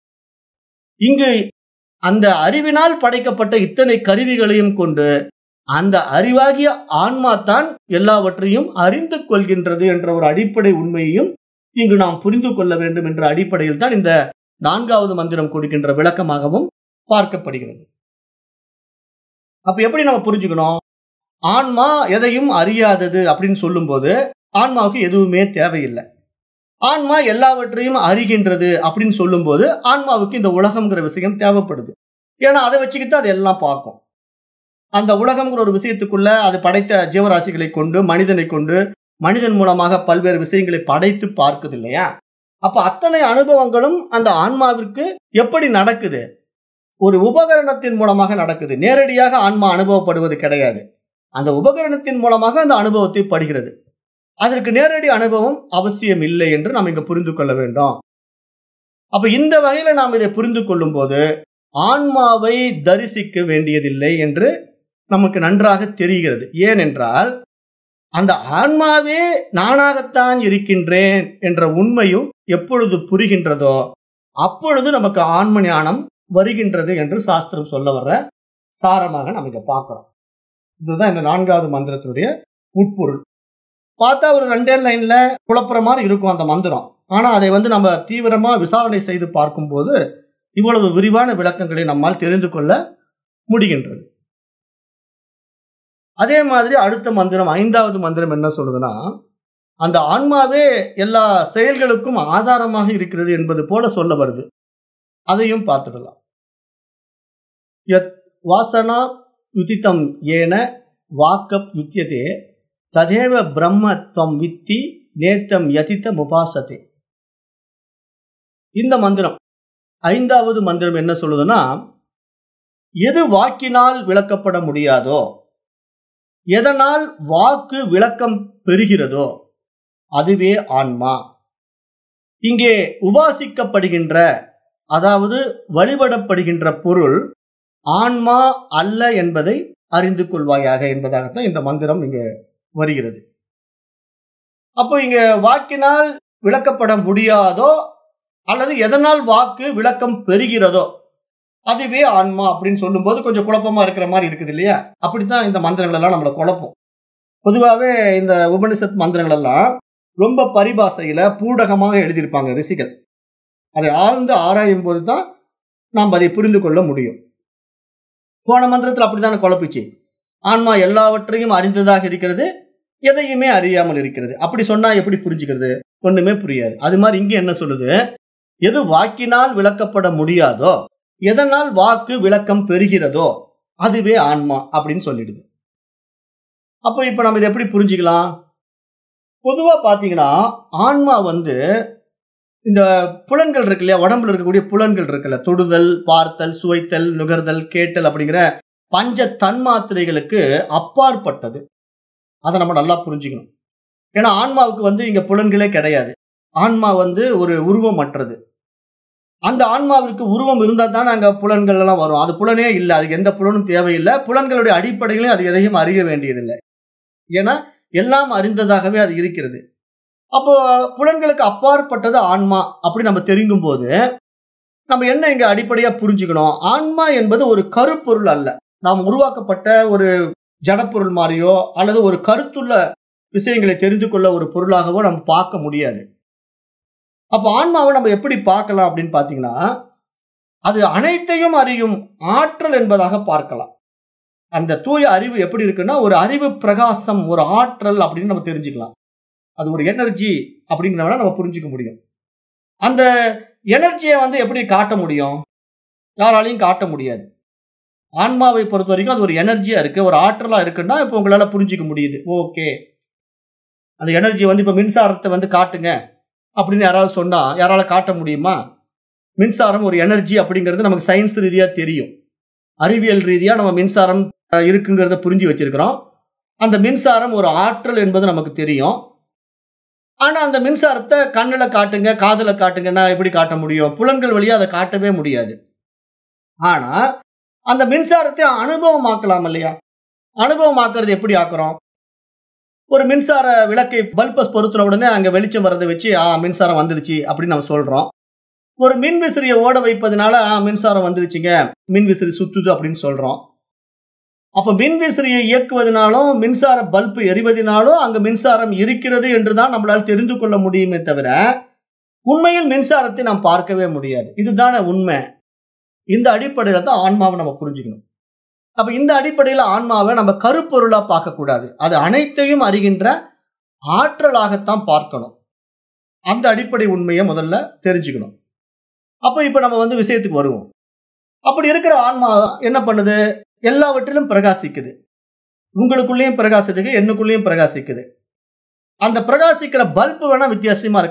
இங்கு அந்த அறிவினால் படைக்கப்பட்ட இத்தனை கருவிகளையும் கொண்டு அந்த அறிவாகிய ஆன்மா தான் எல்லாவற்றையும் அறிந்து கொள்கின்றது என்ற ஒரு அடிப்படை உண்மையையும் இங்கு நாம் புரிந்து கொள்ள வேண்டும் என்ற அடிப்படையில் தான் இந்த நான்காவது மந்திரம் கொடுக்கின்ற விளக்கமாகவும் பார்க்கப்படுகிறது அப்ப எப்படி நம்ம புரிஞ்சுக்கணும் ஆன்மா எதையும் அறியாதது அப்படின்னு சொல்லும்போது ஆன்மாவுக்கு எதுவுமே தேவையில்லை ஆன்மா எல்லாவற்றையும் அறிகின்றது அப்படின்னு சொல்லும்போது ஆன்மாவுக்கு இந்த உலகம்ங்கிற விஷயம் தேவைப்படுது ஏன்னா அதை வச்சுக்கிட்டு அது எல்லாம் பார்க்கும் அந்த உலகம்ங்கிற ஒரு விஷயத்துக்குள்ள அது படைத்த ஜீவராசிகளை கொண்டு மனிதனை கொண்டு மனிதன் மூலமாக பல்வேறு விஷயங்களை படைத்து பார்க்குது இல்லையா அப்ப அத்தனை அனுபவங்களும் அந்த ஆன்மாவிற்கு எப்படி நடக்குது ஒரு உபகரணத்தின் மூலமாக நடக்குது நேரடியாக ஆன்மா அனுபவப்படுவது கிடையாது அந்த உபகரணத்தின் மூலமாக அந்த அனுபவத்தை படுகிறது அதற்கு நேரடி அனுபவம் அவசியம் இல்லை என்று நாம் இங்க புரிந்து கொள்ள வேண்டும் அப்ப இந்த வகையில நாம் இதை புரிந்து கொள்ளும் போது ஆன்மாவை தரிசிக்க வேண்டியதில்லை என்று நமக்கு நன்றாக தெரிகிறது ஏனென்றால் அந்த ஆன்மாவே நானாகத்தான் இருக்கின்றேன் என்ற உண்மையும் எப்பொழுது புரிகின்றதோ அப்பொழுது நமக்கு ஆன்ம ஞானம் வருகின்றது என்று சாஸ்திரம் சொல்ல வர்ற சாரமாக நம்ம இங்க பார்க்கிறோம் இதுதான் இந்த நான்காவது மந்திரத்தினுடைய உட்பொருள் பார்த்தா ஒரு ரெண்டே லைன்ல குழப்புற மாதிரி இருக்கும் அந்த மந்திரம் ஆனா அதை வந்து நம்ம தீவிரமா விசாரணை செய்து பார்க்கும்போது இவ்வளவு விரிவான விளக்கங்களை நம்மால் தெரிந்து கொள்ள முடிகின்றது அதே மாதிரி அடுத்த மந்திரம் ஐந்தாவது மந்திரம் என்ன சொல்லுதுன்னா அந்த ஆன்மாவே எல்லா செயல்களுக்கும் ஆதாரமாக இருக்கிறது என்பது போல சொல்ல வருது அதையும் பார்த்துடலாம் யத் வாசனா யுதித்தம் ஏன வாக்கப் யுத்தியதே ததேவ பிரம்மத்வம் வித்தி நேத்தம் யதித்த முபாசதே இந்த மந்திரம் ஐந்தாவது மந்திரம் என்ன சொல்லுதுன்னா எது வாக்கினால் விளக்கப்பட முடியாதோ எதனால் வாக்கு விளக்கம் பெறுகிறதோ அதுவே ஆன்மா இங்கே உபாசிக்கப்படுகின்ற அதாவது வழிபடப்படுகின்ற பொருள் ஆன்மா அல்ல என்பதை அறிந்து கொள்வாயாக என்பதாகத்தான் இந்த மந்திரம் இங்க வருகிறது அப்போ இங்க வாக்கினால் விளக்கப்பட முடியாதோ அல்லது எதனால் வாக்கு விளக்கம் பெறுகிறதோ அதுவே ஆன்மா அப்படின்னு சொல்லும்போது கொஞ்சம் குழப்பமா இருக்கிற மாதிரி இருக்குது இல்லையா அப்படித்தான் இந்த மந்திரங்கள் எல்லாம் நம்மளை குழப்பம் பொதுவாகவே இந்த உபனிஷத் மந்திரங்கள் எல்லாம் ரொம்ப பரிபாசையில பூடகமாக எழுதியிருப்பாங்க ரிஷிகள் அதை ஆழ்ந்து ஆராயும் போது தான் நாம் அதை புரிந்து கொள்ள முடியும் போன மந்திரத்தில் அப்படித்தானே குழப்பிச்சு ஆன்மா எல்லாவற்றையும் அறிந்ததாக இருக்கிறது எதையுமே அறியாமல் இருக்கிறது அப்படி சொன்னா எப்படி புரிஞ்சுக்கிறது ஒண்ணுமே புரியாது அது மாதிரி இங்க என்ன சொல்லுது எது வாக்கினால் விளக்கப்பட முடியாதோ எதனால் வாக்கு விளக்கம் பெறுகிறதோ அதுவே ஆன்மா அப்படின்னு சொல்லிடுது அப்போ இப்ப நம்ம இதை எப்படி புரிஞ்சுக்கலாம் பொதுவா பாத்தீங்கன்னா ஆன்மா வந்து இந்த புலன்கள் இருக்கு இல்லையா உடம்புல இருக்கக்கூடிய புலன்கள் இருக்குல்ல தொடுதல் பார்த்தல் சுவைத்தல் நுகர்தல் கேட்டல் அப்படிங்கிற பஞ்ச தன்மாத்திரைகளுக்கு அப்பாற்பட்டது அதை நம்ம நல்லா புரிஞ்சுக்கணும் ஏன்னா ஆன்மாவுக்கு வந்து இங்க புலன்களே கிடையாது ஆன்மா வந்து ஒரு உருவமற்றது அந்த ஆன்மாவிற்கு உருவம் இருந்தா தானே அங்க புலன்கள் எல்லாம் வரும் அது புலனே இல்லை அதுக்கு எந்த புலனும் தேவையில்லை புலன்களுடைய அடிப்படையிலையும் அது எதையும் அறிய வேண்டியதில்லை ஏன்னா எல்லாம் அறிந்ததாகவே அது இருக்கிறது அப்போ புலன்களுக்கு அப்பாற்பட்டது ஆன்மா அப்படி நம்ம தெரிந்தும் போது நம்ம என்ன இங்க அடிப்படையா புரிஞ்சுக்கணும் ஆன்மா என்பது ஒரு கருப்பொருள் அல்ல நாம் உருவாக்கப்பட்ட ஒரு ஜடப்பொருள் மாதிரியோ அல்லது ஒரு கருத்துள்ள விஷயங்களை தெரிந்து கொள்ள ஒரு பொருளாகவோ நம்ம பார்க்க முடியாது அப்ப ஆன்மாவை நம்ம எப்படி பார்க்கலாம் அப்படின்னு பாத்தீங்கன்னா அது அனைத்தையும் அறியும் ஆற்றல் என்பதாக பார்க்கலாம் அந்த தூய அறிவு எப்படி இருக்குன்னா ஒரு அறிவு பிரகாசம் ஒரு ஆற்றல் அப்படின்னு நம்ம தெரிஞ்சுக்கலாம் அது ஒரு எனர்ஜி அப்படிங்கிறவன நம்ம புரிஞ்சுக்க முடியும் அந்த எனர்ஜியை வந்து எப்படி காட்ட முடியும் யாராலையும் காட்ட முடியாது ஆன்மாவை பொறுத்த வரைக்கும் அது ஒரு எனர்ஜியா இருக்கு ஒரு ஆற்றலா இருக்குன்னா இப்போ உங்களால புரிஞ்சுக்க முடியுது ஓகே அந்த எனர்ஜி வந்து இப்ப மின்சாரத்தை வந்து காட்டுங்க அப்படின்னு யாராவது சொன்னா யாரால காட்ட முடியுமா மின்சாரம் ஒரு எனர்ஜி அப்படிங்கிறது நமக்கு சயின்ஸ் ரீதியா தெரியும் அறிவியல் ரீதியா நம்ம மின்சாரம் அஹ், இருக்குங்கிறத புரிஞ்சு வச்சிருக்கிறோம் அந்த மின்சாரம் ஒரு ஆற்றல் என்பது நமக்கு தெரியும் ஆனா அந்த மின்சாரத்தை கண்ணுல காட்டுங்க காதுல காட்டுங்கன்னா எப்படி காட்ட முடியும் புலன்கள் வழியா அதை காட்டவே முடியாது ஆனா அந்த மின்சாரத்தை அனுபவமாக்கலாம் இல்லையா அனுபவமாக்குறது எப்படி ஆக்குறோம் ஒரு மின்சார விளக்கை பல்பை பொருத்தின உடனே அங்க வெளிச்சம் வர்றதை வச்சு ஆ மின்சாரம் வந்துருச்சு அப்படின்னு நம்ம சொல்றோம் ஒரு மின் விசிறியை ஓட வைப்பதனால ஆ மின்சாரம் வந்துருச்சுங்க மின் விசிறி சுத்துது அப்படின்னு சொல்றோம் அப்ப மின் விசிறியை இயக்குவதனாலும் மின்சார பல்பு எரிவதனாலும் அங்க மின்சாரம் இருக்கிறது என்றுதான் நம்மளால் தெரிந்து கொள்ள முடியுமே தவிர உண்மையில் மின்சாரத்தை நாம் பார்க்கவே முடியாது இதுதானே உண்மை இந்த அடிப்படையில தான் ஆன்மாவை நம்ம புரிஞ்சுக்கணும் அப்ப இந்த அடிப்படையில ஆன்மாவை நம்ம கருப்பொருளா பார்க்க கூடாது அது அனைத்தையும் அறிகின்ற ஆற்றலாகத்தான் பார்க்கணும் அந்த அடிப்படை உண்மையை முதல்ல தெரிஞ்சுக்கணும் அப்ப இப்ப நம்ம வந்து விஷயத்துக்கு வருவோம் அப்படி இருக்கிற ஆன்மா என்ன பண்ணுது எல்லாவற்றிலும் பிரகாசிக்குது உங்களுக்குள்ளேயும் பிரகாசிக்குது என்னுக்குள்ளேயும் பிரகாசிக்குது அந்த பிரகாசிக்கிற பல்பு வேணா வித்தியாசமா இருக்கலாம்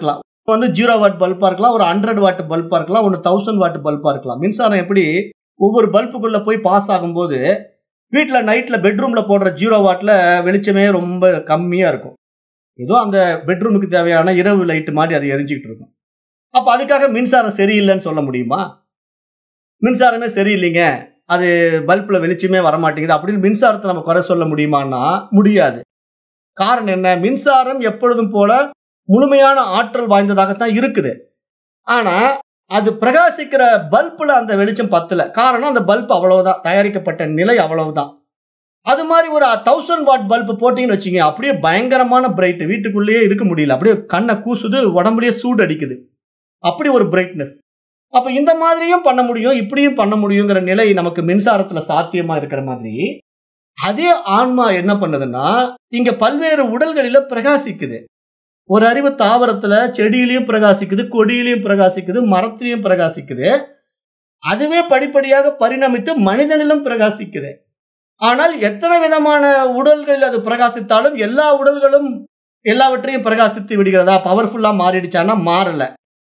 வந்து ஜீரோ வாட் பல்பா இருக்கலாம் ஒரு ஹண்ட்ரட் வாட் பல்பா இருக்கலாம் ஒன்று தௌசண்ட் வாட் பல்பா இருக்கலாம் மின்சாரம் எப்படி ஒவ்வொரு பல்புக்குள்ள போய் பாஸ் ஆகும்போது வீட்டில் நைட்டில் பெட்ரூமில் போடுற ஜீரோ வாட்டில் வெளிச்சமே ரொம்ப கம்மியாக இருக்கும் ஏதோ அந்த பெட்ரூமுக்கு தேவையான இரவு லைட்டு மாதிரி அது எரிஞ்சுக்கிட்டு இருக்கும் அப்போ அதுக்காக மின்சாரம் சரியில்லைன்னு சொல்ல முடியுமா மின்சாரமே சரியில்லைங்க அது பல்பில் வெளிச்சமே வரமாட்டேங்குது அப்படின்னு மின்சாரத்தை நம்ம குறை சொல்ல முடியுமான்னா முடியாது காரணம் என்ன மின்சாரம் எப்பொழுதும் போல முழுமையான ஆற்றல் வாய்ந்ததாகத்தான் இருக்குது ஆனா அது பிரகாசிக்கிற பல்புல அந்த வெளிச்சம் பத்தல காரணம் அந்த பல்ப் அவ்வளவுதான் தயாரிக்கப்பட்ட நிலை அவ்வளவுதான் அது மாதிரி ஒரு தௌசண்ட் வாட் பல்ப் போட்டீங்கன்னு வச்சுங்க அப்படியே பயங்கரமான பிரைட் வீட்டுக்குள்ளேயே இருக்க முடியல அப்படியே கண்ணை கூசுது உடம்புலயே சூடு அடிக்குது அப்படி ஒரு பிரைட்னஸ் அப்ப இந்த மாதிரியும் பண்ண முடியும் இப்படியும் பண்ண முடியுங்கிற நிலை நமக்கு மின்சாரத்துல சாத்தியமா இருக்கிற மாதிரி அதே ஆன்மா என்ன பண்ணுதுன்னா இங்க பல்வேறு உடல்களில பிரகாசிக்குது ஒரு அறிவு தாவரத்துல செடியிலையும் பிரகாசிக்குது கொடியிலையும் பிரகாசிக்குது மரத்திலையும் பிரகாசிக்குது அதுவே படிப்படியாக பரிணமித்து மனிதனிலும் பிரகாசிக்குது ஆனால் எத்தனை விதமான உடல்களில் அது பிரகாசித்தாலும் எல்லா உடல்களும் எல்லாவற்றையும் பிரகாசித்து விடுகிறதா பவர்ஃபுல்லா மாறிடுச்சான்னா மாறல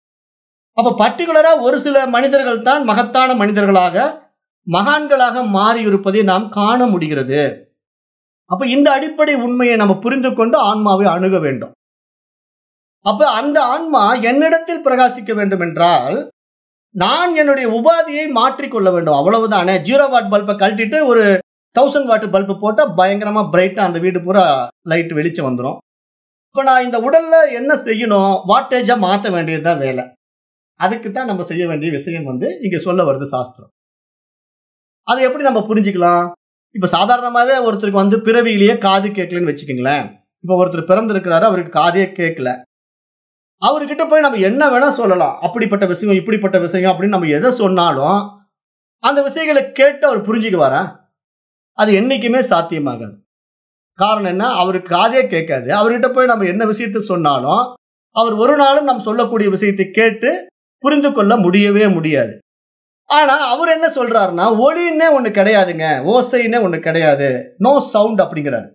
அப்ப பர்டிகுலரா ஒரு சில மனிதர்கள் தான் மகத்தான மனிதர்களாக மகான்களாக மாறி இருப்பதை நாம் காண முடிகிறது அப்ப இந்த அடிப்படை உண்மையை நம்ம புரிந்து கொண்டு ஆன்மாவை அணுக வேண்டும் அப்ப அந்த ஆன்மா என்னிடத்தில் பிரகாசிக்க வேண்டும் என்றால் நான் என்னுடைய உபாதியை மாற்றிக்கொள்ள வேண்டும் அவ்வளவுதானே ஜீரோ வாட் பல்பை கழட்டிட்டு ஒரு தௌசண்ட் வாட் பல்பு போட்டா பயங்கரமா பிரைட்டா அந்த வீடு பூரா லைட் வெளிச்சம் வந்துடும் இப்ப நான் இந்த உடல்ல என்ன செய்யணும் வாட்டேஜா மாத்த வேண்டியதுதான் வேலை அதுக்கு தான் நம்ம செய்ய வேண்டிய விஷயம் வந்து இங்க சொல்ல வருது சாஸ்திரம் அதை எப்படி நம்ம புரிஞ்சுக்கலாம் இப்ப சாதாரணமாவே ஒருத்தருக்கு வந்து பிறவியிலேயே காது கேட்கலன்னு வச்சுக்கோங்களேன் இப்ப ஒருத்தர் பிறந்திருக்கிறாரு அவருக்கு காதே கேட்கல அவர்கிட்ட போய் நம்ம என்ன வேணா சொல்லலாம் அப்படிப்பட்ட விஷயம் இப்படிப்பட்ட விஷயம் அப்படின்னு நம்ம எதை சொன்னாலும் அந்த விஷயங்களை கேட்டு அவர் புரிஞ்சுக்குவாரா அது என்னைக்குமே சாத்தியமாகாது காரணம் என்ன அவருக்கு காதே கேட்காது அவர்கிட்ட போய் நம்ம என்ன விஷயத்த சொன்னாலும் அவர் ஒரு நாளும் நம்ம சொல்லக்கூடிய விஷயத்தை கேட்டு புரிந்து கொள்ள முடியவே முடியாது ஆனா அவர் என்ன சொல்றாருன்னா ஒளின்னே ஒண்ணு கிடையாதுங்க ஓசைன்னே ஒண்ணு கிடையாது நோ சவுண்ட் அப்படிங்கிறாரு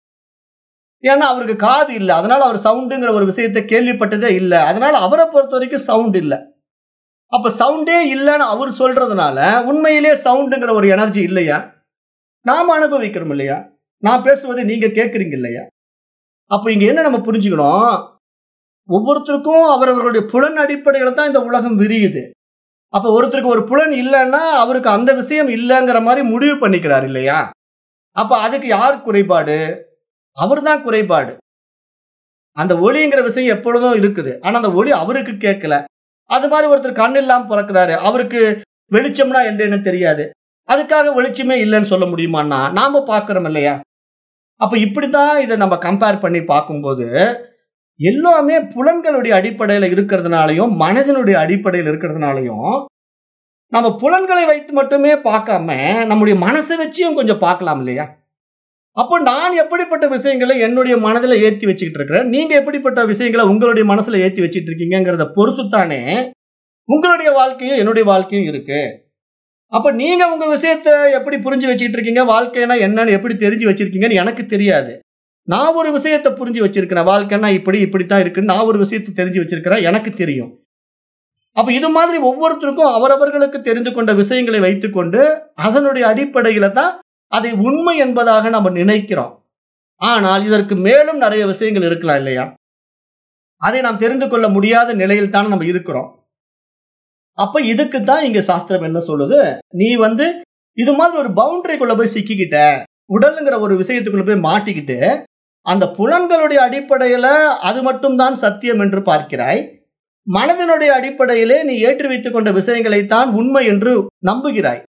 ஏன்னா அவருக்கு காது இல்லை அதனால அவர் சவுண்டுங்கிற ஒரு விஷயத்தை கேள்விப்பட்டதே இல்லை அதனால அவரை பொறுத்த வரைக்கும் சவுண்ட் இல்லை அப்ப சவுண்டே இல்லைன்னு அவர் சொல்றதுனால உண்மையிலே சவுண்டுங்கிற ஒரு எனர்ஜி இல்லையா நாம அனுபவிக்கிறோம் இல்லையா நான் பேசுவதை நீங்க கேட்குறீங்க இல்லையா அப்ப இங்க என்ன நம்ம புரிஞ்சுக்கணும் ஒவ்வொருத்தருக்கும் அவரவர்களுடைய புலன் அடிப்படையில தான் இந்த உலகம் விரியுது அப்ப ஒருத்தருக்கு ஒரு புலன் இல்லைன்னா அவருக்கு அந்த விஷயம் இல்லைங்கிற மாதிரி முடிவு பண்ணிக்கிறார் இல்லையா அப்ப அதுக்கு யார் குறைபாடு அவர் தான் குறைபாடு அந்த ஒளிங்கிற விஷயம் எப்பொழுதும் இருக்குது ஆனா அந்த ஒளி அவருக்கு கேட்கல அது மாதிரி ஒருத்தர் கண் இல்லாம பிறக்கிறாரு அவருக்கு வெளிச்சம்னா என்னன்னு தெரியாது அதுக்காக வெளிச்சமே இல்லைன்னு சொல்ல முடியுமான்னா நாம பாக்குறோம் இல்லையா அப்ப இப்படிதான் இதை நம்ம கம்பேர் பண்ணி பார்க்கும்போது எல்லாமே புலன்களுடைய அடிப்படையில இருக்கிறதுனாலையும் மனதினுடைய அடிப்படையில் இருக்கிறதுனாலையும் நம்ம புலன்களை வைத்து மட்டுமே பார்க்காம நம்முடைய மனசை வச்சியும் கொஞ்சம் பார்க்கலாம் இல்லையா அப்போ நான் எப்படிப்பட்ட விஷயங்களை என்னுடைய மனதில் ஏற்றி வச்சுக்கிட்டு இருக்கிறேன் நீங்க எப்படிப்பட்ட விஷயங்களை உங்களுடைய மனசுல ஏற்றி வச்சுட்டு இருக்கீங்கிறத பொறுத்து தானே உங்களுடைய வாழ்க்கையும் என்னுடைய வாழ்க்கையும் இருக்கு அப்ப நீங்க உங்க விஷயத்த எப்படி புரிஞ்சு வச்சுக்கிட்டு இருக்கீங்க வாழ்க்கைனா என்னன்னு எப்படி தெரிஞ்சு வச்சிருக்கீங்கன்னு எனக்கு தெரியாது நான் ஒரு விஷயத்த புரிஞ்சு வச்சிருக்கிறேன் வாழ்க்கைன்னா இப்படி இப்படித்தான் இருக்குன்னு நான் ஒரு விஷயத்த தெரிஞ்சு வச்சிருக்கிறேன் எனக்கு தெரியும் அப்ப இது மாதிரி ஒவ்வொருத்தருக்கும் அவரவர்களுக்கு தெரிந்து கொண்ட விஷயங்களை வைத்துக்கொண்டு அதனுடைய அடிப்படையில தான் அதை உண்மை என்பதாக நம்ம நினைக்கிறோம் ஆனால் இதற்கு மேலும் நிறைய விஷயங்கள் இருக்கலாம் இல்லையா அதை நாம் தெரிந்து கொள்ள முடியாத நிலையில் தான் நம்ம இருக்கிறோம் அப்ப இதுக்கு தான் இங்க சாஸ்திரம் என்ன சொல்லுது நீ வந்து இது மாதிரி ஒரு பவுண்டரிக்குள்ள போய் சிக்கிக்கிட்ட உடலுங்கிற ஒரு விஷயத்துக்குள்ள போய் மாட்டிக்கிட்டு அந்த புலன்களுடைய அடிப்படையில அது மட்டும்தான் சத்தியம் என்று பார்க்கிறாய் மனதினுடைய அடிப்படையிலே நீ ஏற்றி வைத்துக் கொண்ட விஷயங்களைத்தான் உண்மை என்று நம்புகிறாய்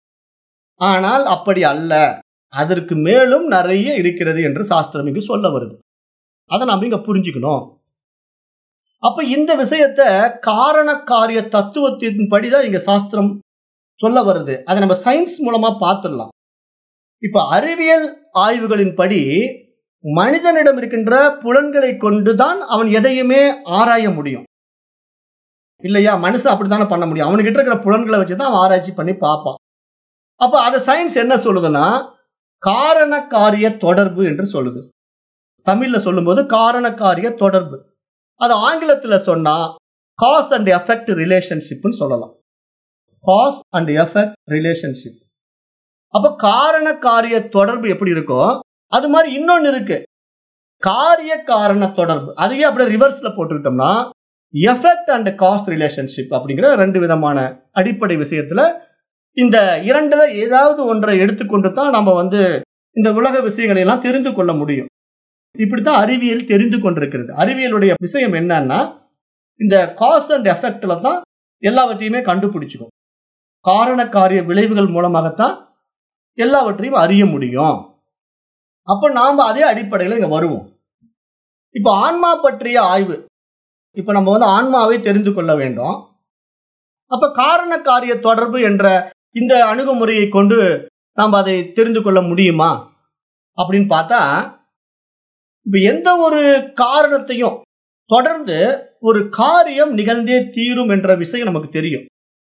ஆனால் அப்படி அல்ல அதற்கு மேலும் நிறைய இருக்கிறது என்று சாஸ்திரம் இங்கு சொல்ல வருது அதை நம்ம இங்க புரிஞ்சுக்கணும் அப்ப இந்த விஷயத்த காரண காரிய தத்துவத்தின் படிதான் இங்க சாஸ்திரம் சொல்ல வருது அதை நம்ம சயின்ஸ் மூலமா பார்த்துடலாம் இப்ப அறிவியல் ஆய்வுகளின் படி மனிதனிடம் இருக்கின்ற புலன்களை கொண்டுதான் அவன் எதையுமே ஆராய முடியும் இல்லையா மனுஷன் அப்படித்தானே பண்ண முடியும் அவனுக்கிட்ட இருக்கிற புலன்களை வச்சுதான் அவன் ஆராய்ச்சி பண்ணி பார்ப்பான் அப்ப அதை சயின்ஸ் என்ன சொல்லுதுன்னா காரண காரிய தொடர்பு என்று சொல்லுது தமிழ்ல சொல்லும்போது காரண காரிய தொடர்பு அது ஆங்கிலத்துல சொன்னா காஸ் அண்ட் எஃபெக்ட் ரிலேஷன்ஷிப்னு சொல்லலாம் காஸ் அண்ட் எஃபெக்ட் ரிலேஷன்ஷிப் அப்ப காரண காரிய தொடர்பு எப்படி இருக்கோ அது மாதிரி இன்னொன்னு இருக்கு காரிய காரண தொடர்பு அதையே அப்படியே ரிவர்ஸ்ல போட்டுக்கிட்டோம்னா எஃபெக்ட் அண்ட் காஸ் ரிலேஷன்ஷிப் அப்படிங்கிற ரெண்டு விதமான அடிப்படை விஷயத்துல இந்த இரண்டுல ஏதாவது ஒன்றை எடுத்துக்கொண்டு தான் நம்ம வந்து இந்த உலக விஷயங்களை எல்லாம் தெரிந்து கொள்ள முடியும் இப்படித்தான் அறிவியல் தெரிந்து கொண்டிருக்கிறது அறிவியலுடைய விஷயம் என்னன்னா இந்த காஸ் அண்ட் எஃபெக்ட்ல தான் எல்லாவற்றையுமே கண்டுபிடிச்சுக்கும் காரண காரிய விளைவுகள் மூலமாகத்தான் எல்லாவற்றையும் அறிய முடியும் அப்ப நாம அதே அடிப்படையில இங்க வருவோம் இப்ப ஆன்மா பற்றிய ஆய்வு இப்ப நம்ம வந்து ஆன்மாவை தெரிந்து கொள்ள வேண்டும் அப்ப காரண காரிய தொடர்பு என்ற இந்த அணுகுமுறையை கொண்டு நாம் அதை தெரிந்து கொள்ள முடியுமா அப்படின்னு பார்த்தா இப்ப எந்த ஒரு காரணத்தையும் தொடர்ந்து ஒரு காரியம் நிகழ்ந்தே தீரும் என்ற விஷயம் நமக்கு தெரியும்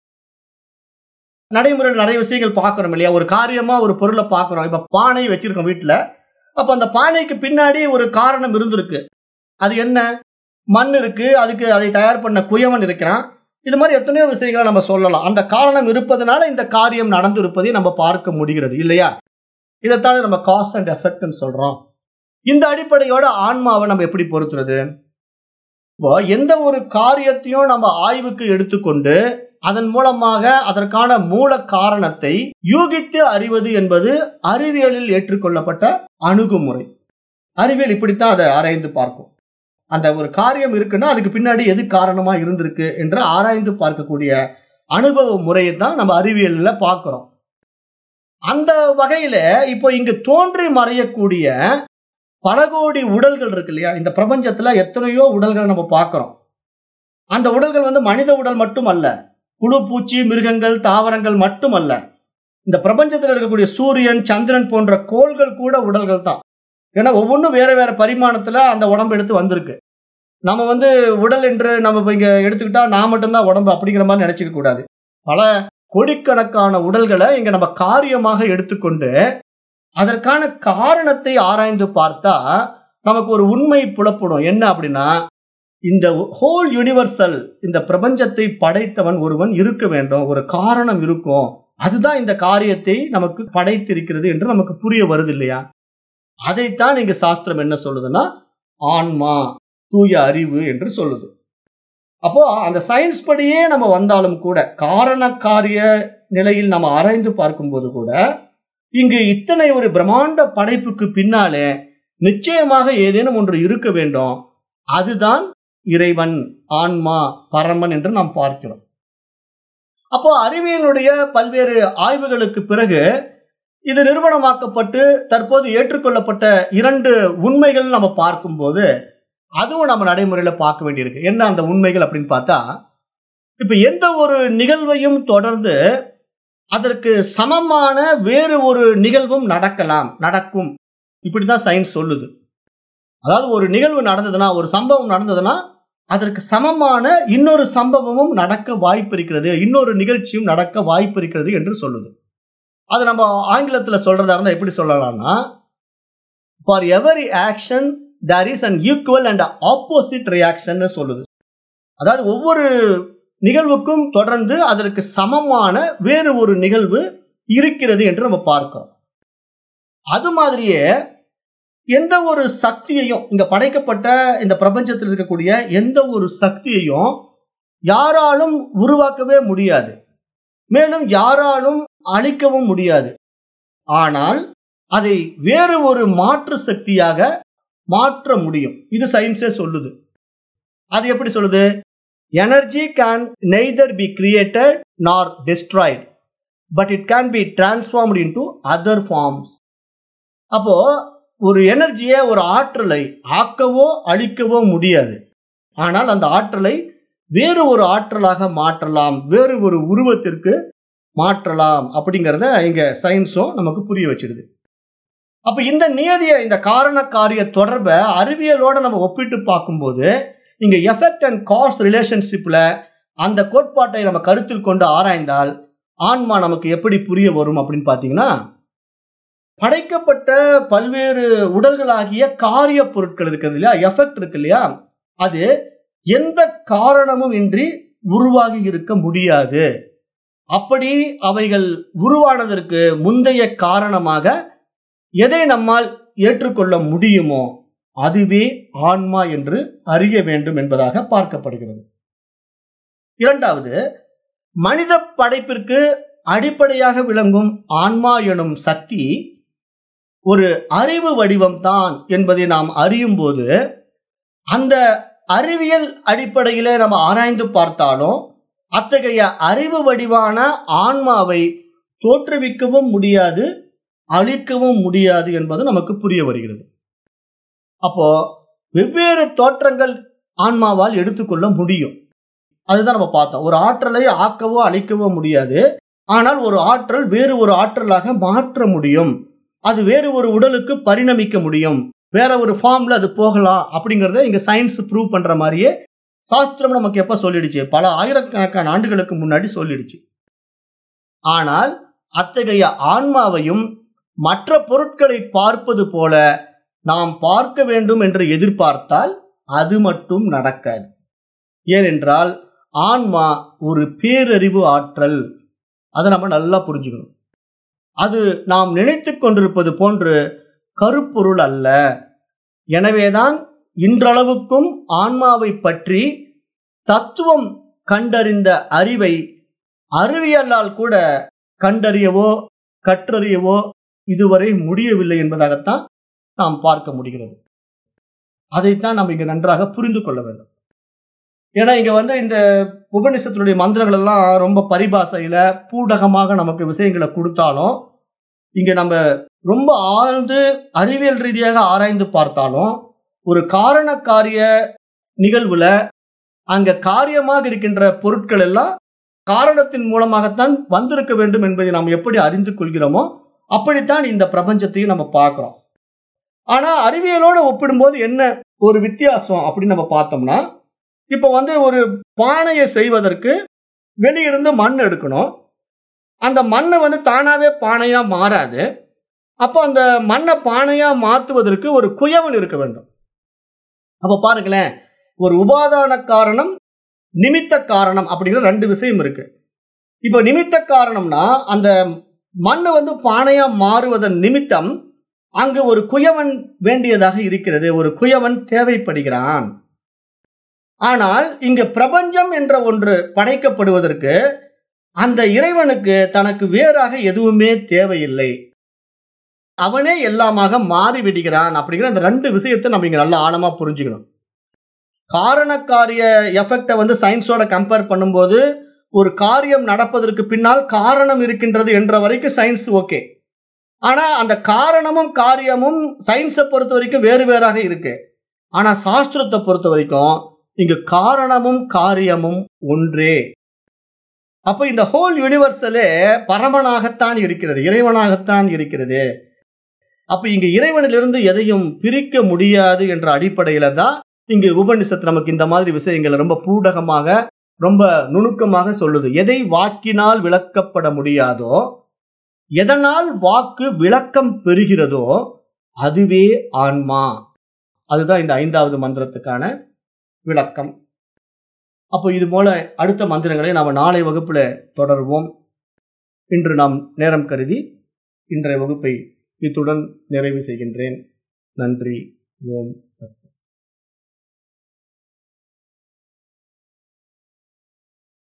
நடைமுறையில் நிறைய விஷயங்கள் பார்க்கிறோம் இல்லையா ஒரு காரியமா ஒரு பொருளை பார்க்கிறோம் இப்ப பானை வச்சிருக்கோம் வீட்டுல அப்ப அந்த பானைக்கு பின்னாடி ஒரு காரணம் இருந்திருக்கு அது என்ன மண் இருக்கு அதுக்கு அதை தயார் பண்ண குயவன் இருக்கிறான் இது மாதிரி எத்தனையோ விஷயங்களை நம்ம சொல்லலாம் அந்த காரணம் இருப்பதனால இந்த காரியம் நடந்திருப்பதை நம்ம பார்க்க முடிகிறது இல்லையா இதைத்தானே நம்ம காஸ் அண்ட் எஃபெக்ட்னு சொல்றோம் இந்த அடிப்படையோட ஆன்மாவை நம்ம எப்படி பொறுத்துறது இப்போ எந்த ஒரு காரியத்தையும் நம்ம ஆய்வுக்கு எடுத்துக்கொண்டு அதன் மூலமாக அதற்கான மூல காரணத்தை யூகித்து அறிவது என்பது அறிவியலில் ஏற்றுக்கொள்ளப்பட்ட அணுகுமுறை அறிவியல் இப்படித்தான் அதை ஆராய்ந்து பார்க்கும் அந்த ஒரு காரியம் இருக்குன்னா அதுக்கு பின்னாடி எது காரணமா இருந்திருக்கு என்று ஆராய்ந்து பார்க்கக்கூடிய அனுபவ முறையை தான் நம்ம அறிவியல்ல பார்க்கிறோம் அந்த வகையில இப்போ இங்கு தோன்றி மறையக்கூடிய பல கோடி உடல்கள் இருக்கு இல்லையா இந்த பிரபஞ்சத்துல எத்தனையோ உடல்களை நம்ம பார்க்கிறோம் அந்த உடல்கள் வந்து மனித உடல் மட்டும் அல்ல புழு பூச்சி மிருகங்கள் தாவரங்கள் மட்டும் அல்ல இந்த பிரபஞ்சத்தில் இருக்கக்கூடிய சூரியன் சந்திரன் போன்ற கோள்கள் கூட உடல்கள் தான் ஏன்னா ஒவ்வொன்றும் வேற வேற பரிமாணத்துல அந்த உடம்பு எடுத்து வந்திருக்கு நம்ம வந்து உடல் என்று நம்ம இப்ப இங்க எடுத்துக்கிட்டா நான் மட்டும்தான் உடம்பு அப்படிங்கிற மாதிரி நினைச்சுக்க கூடாது பல கோடிக்கணக்கான உடல்களை இங்க நம்ம காரியமாக எடுத்துக்கொண்டு அதற்கான காரணத்தை ஆராய்ந்து பார்த்தா நமக்கு ஒரு உண்மை புலப்படும் என்ன அப்படின்னா இந்த ஹோல் யூனிவர்சல் இந்த பிரபஞ்சத்தை படைத்தவன் ஒருவன் இருக்க வேண்டும் ஒரு காரணம் இருக்கும் அதுதான் இந்த காரியத்தை நமக்கு படைத்திருக்கிறது என்று நமக்கு புரிய வருது இல்லையா அதைத்தான் இங்க சாஸ்திரம் என்ன சொல்லுதுன்னா ஆன்மா தூய அறிவு என்று சொல்லுது அப்போ அந்த சயின்ஸ் படியே நம்ம வந்தாலும் கூட காரண காரிய நிலையில் நம்ம ஆராய்ந்து பார்க்கும்போது கூட இங்கு இத்தனை ஒரு பிரம்மாண்ட படைப்புக்கு பின்னாலே நிச்சயமாக ஏதேனும் ஒன்று இருக்க வேண்டும் அதுதான் இறைவன் ஆன்மா பரமன் என்று நாம் பார்க்கிறோம் அப்போ அறிவியலுடைய பல்வேறு ஆய்வுகளுக்கு பிறகு இது நிறுவனமாக்கப்பட்டு தற்போது ஏற்றுக்கொள்ளப்பட்ட இரண்டு உண்மைகள் நம்ம பார்க்கும்போது அதுவும் நம்ம நடைமுறையில பார்க்க வேண்டியிருக்கு என்ன அந்த உண்மைகள் அப்படின்னு பார்த்தா இப்ப எந்த ஒரு நிகழ்வையும் தொடர்ந்து அதற்கு சமமான வேறு ஒரு நிகழ்வும் நடக்கலாம் நடக்கும் இப்படிதான் சயின்ஸ் சொல்லுது அதாவது ஒரு நிகழ்வு நடந்ததுன்னா ஒரு சம்பவம் நடந்ததுன்னா அதற்கு சமமான இன்னொரு சம்பவமும் நடக்க வாய்ப்பு இருக்கிறது இன்னொரு நிகழ்ச்சியும் நடக்க வாய்ப்பு இருக்கிறது என்று சொல்லுது அது நம்ம ஆங்கிலத்துல சொல்றதா இருந்தா எப்படி சொல்லலாம்னா for every action there is an equal and opposite reaction சொல்லுது அதாவது ஒவ்வொரு நிகழ்வுக்கும் தொடர்ந்து அதற்கு சமமான வேறு ஒரு நிகழ்வு இருக்கிறது என்று நம்ம பார்க்கிறோம் அது மாதிரியே எந்த ஒரு சக்தியையும் இங்க படைக்கப்பட்ட இந்த பிரபஞ்சத்தில் இருக்கக்கூடிய எந்த ஒரு சக்தியையும் யாராலும் உருவாக்கவே முடியாது மேலும் யாராலும் அழிக்கவும் முடியாது ஆனால் அதை வேறு ஒரு மாற்று சக்தியாக மாற்ற முடியும் இது சயின்ஸே சொல்லுது அது எப்படி சொல்லுது energy can neither be created nor destroyed but it can be transformed into other forms அப்போ ஒரு எனர்ஜியை ஒரு ஆற்றலை ஆக்கவோ அழிக்கவோ முடியாது ஆனால் அந்த ஆற்றலை வேறு ஒரு ஆற்றலாக மாற்றலாம் வேறு ஒரு உருவத்திற்கு மாற்றலாம் அப்படிங்கிறத இங்க சயின்ஸும் நமக்கு புரிய வச்சிடுது அப்ப இந்த நியதிய இந்த காரண காரிய தொடர்பை அறிவியலோட நம்ம ஒப்பிட்டு பார்க்கும்போது இங்க எஃபெக்ட் அண்ட் காஸ்ட் ரிலேஷன்ஷிப்ல அந்த கோட்பாட்டை நம்ம கருத்தில் கொண்டு ஆராய்ந்தால் ஆன்மா நமக்கு எப்படி புரிய வரும் அப்படின்னு பாத்தீங்கன்னா படைக்கப்பட்ட பல்வேறு உடல்களாகிய காரிய பொருட்கள் இருக்குது இல்லையா எஃபெக்ட் இருக்கு இல்லையா அது எந்த காரணமும் இன்றி உருவாகி இருக்க முடியாது அப்படி அவைகள் உருவானதற்கு முந்தைய காரணமாக எதை நம்மால் ஏற்றுக்கொள்ள முடியுமோ அதுவே ஆன்மா என்று அறிய வேண்டும் என்பதாக பார்க்கப்படுகிறது இரண்டாவது மனித படைப்பிற்கு அடிப்படையாக விளங்கும் ஆன்மா எனும் சக்தி ஒரு அறிவு வடிவம்தான் என்பதை நாம் அறியும் போது அந்த அறிவியல் அடிப்படையில நம்ம ஆராய்ந்து பார்த்தாலும் அத்தகைய அறிவு வடிவான ஆன்மாவை தோற்றுவிக்கவும் முடியாது அழிக்கவும் முடியாது என்பது நமக்கு புரிய வருகிறது அப்போ வெவ்வேறு தோற்றங்கள் ஆன்மாவால் எடுத்துக்கொள்ள முடியும் அதுதான் நம்ம பார்த்தோம் ஒரு ஆற்றலை ஆக்கவோ அழிக்கவோ முடியாது ஆனால் ஒரு ஆற்றல் வேறு ஒரு ஆற்றலாக மாற்ற முடியும் அது வேறு ஒரு உடலுக்கு பரிணமிக்க முடியும் வேற ஒரு ஃபார்ம்ல அது போகலாம் அப்படிங்கறத இங்க சயின்ஸ் ப்ரூவ் பண்ற மாதிரியே சாஸ்திரம் நமக்கு எப்ப சொல்லிடுச்சு பல ஆயிரக்கணக்கான ஆண்டுகளுக்கு முன்னாடி சொல்லிடுச்சு ஆனால் அத்தகைய ஆன்மாவையும் மற்ற பொருட்களை பார்ப்பது போல நாம் பார்க்க வேண்டும் என்று எதிர்பார்த்தால் அது மட்டும் நடக்காது ஏனென்றால் ஆன்மா ஒரு பேரறிவு ஆற்றல் அதை நம்ம நல்லா புரிஞ்சுக்கணும் அது நாம் நினைத்து கொண்டிருப்பது போன்று கருப்பொருள் அல்ல எனவேதான் இன்றளவுக்கும் ஆன்மாவை பற்றி தத்துவம் கண்டறிந்த அறிவை அறிவியலால் கூட கண்டறியவோ கற்றறியவோ இதுவரை முடியவில்லை என்பதாகத்தான் நாம் பார்க்க முடிகிறது அதைத்தான் நாம் இங்க நன்றாக புரிந்து கொள்ள வேண்டும் ஏன்னா இங்க வந்து இந்த உபநிஷத்தினுடைய மந்திரங்கள் எல்லாம் ரொம்ப பரிபாசையில பூடகமாக நமக்கு விஷயங்களை கொடுத்தாலும் இங்க நம்ம ரொம்ப ஆழ்ந்து அறிவியல் ரீதியாக ஆராய்ந்து பார்த்தாலும் ஒரு காரண காரிய நிகழ்வுல அங்க காரியமாக இருக்கின்ற பொருட்கள் எல்லாம் காரணத்தின் மூலமாகத்தான் வந்திருக்க வேண்டும் என்பதை நாம் எப்படி அறிந்து கொள்கிறோமோ அப்படித்தான் இந்த பிரபஞ்சத்தையும் நம்ம பார்க்கிறோம் ஆனா அறிவியலோட ஒப்பிடும்போது என்ன ஒரு வித்தியாசம் அப்படின்னு நம்ம பார்த்தோம்னா இப்ப வந்து ஒரு பானையை செய்வதற்கு வெளியிருந்து மண் எடுக்கணும் அந்த மண்ணை வந்து தானாவே பானையா மாறாது அப்போ அந்த மண்ணை பானையா மாத்துவதற்கு ஒரு குயவன் இருக்க வேண்டும் அப்ப பாருங்களேன் ஒரு உபாதான காரணம் நிமித்த காரணம் அப்படிங்கிற ரெண்டு விஷயம் இருக்கு இப்ப நிமித்த காரணம்னா அந்த மண்ணு வந்து பானையா மாறுவதன் நிமித்தம் அங்கு ஒரு குயவன் வேண்டியதாக இருக்கிறது ஒரு குயவன் தேவைப்படுகிறான் ஆனால் இங்க பிரபஞ்சம் என்ற ஒன்று படைக்கப்படுவதற்கு அந்த இறைவனுக்கு தனக்கு வேறாக எதுவுமே தேவையில்லை அவனே எல்லாமாக மாறி விடுகிறான் அப்படிங்கிற அந்த ரெண்டு விஷயத்தை நம்ம இங்க நல்லா ஆழமா புரிஞ்சுக்கணும் காரணக்காரிய எஃபெக்டை வந்து சயின்ஸோட கம்பேர் பண்ணும்போது ஒரு காரியம் நடப்பதற்கு பின்னால் காரணம் இருக்கின்றது என்ற வரைக்கும் சயின்ஸ் ஓகே ஆனா அந்த காரணமும் காரியமும் சயின்ஸை பொறுத்த வரைக்கும் வேறு வேறாக இருக்கு ஆனா சாஸ்திரத்தை பொறுத்த வரைக்கும் இங்கு காரணமும் காரியமும் ஒன்றே அப்ப இந்த ஹோல் யூனிவர்சலே பரமனாகத்தான் இருக்கிறது இறைவனாகத்தான் இருக்கிறது அப்ப இங்க இறைவனிலிருந்து எதையும் பிரிக்க முடியாது என்ற அடிப்படையில தான் இங்கு உபனிஷத்து நமக்கு இந்த மாதிரி விஷயங்களை ரொம்ப பூடகமாக ரொம்ப நுணுக்கமாக சொல்லுது எதை வாக்கினால் விளக்கப்பட முடியாதோ எதனால் வாக்கு விளக்கம் பெறுகிறதோ அதுவே ஆன்மா அதுதான் இந்த ஐந்தாவது மந்திரத்துக்கான விளக்கம் அப்போ இது போல அடுத்த மந்திரங்களை நாம் நாளை வகுப்புல தொடருவோம் இன்று நாம் நேரம் கருதி இன்றைய வகுப்பை இத்துடன் நிறைவு செய்கின்றேன் நன்றி ஓம் தத்சத்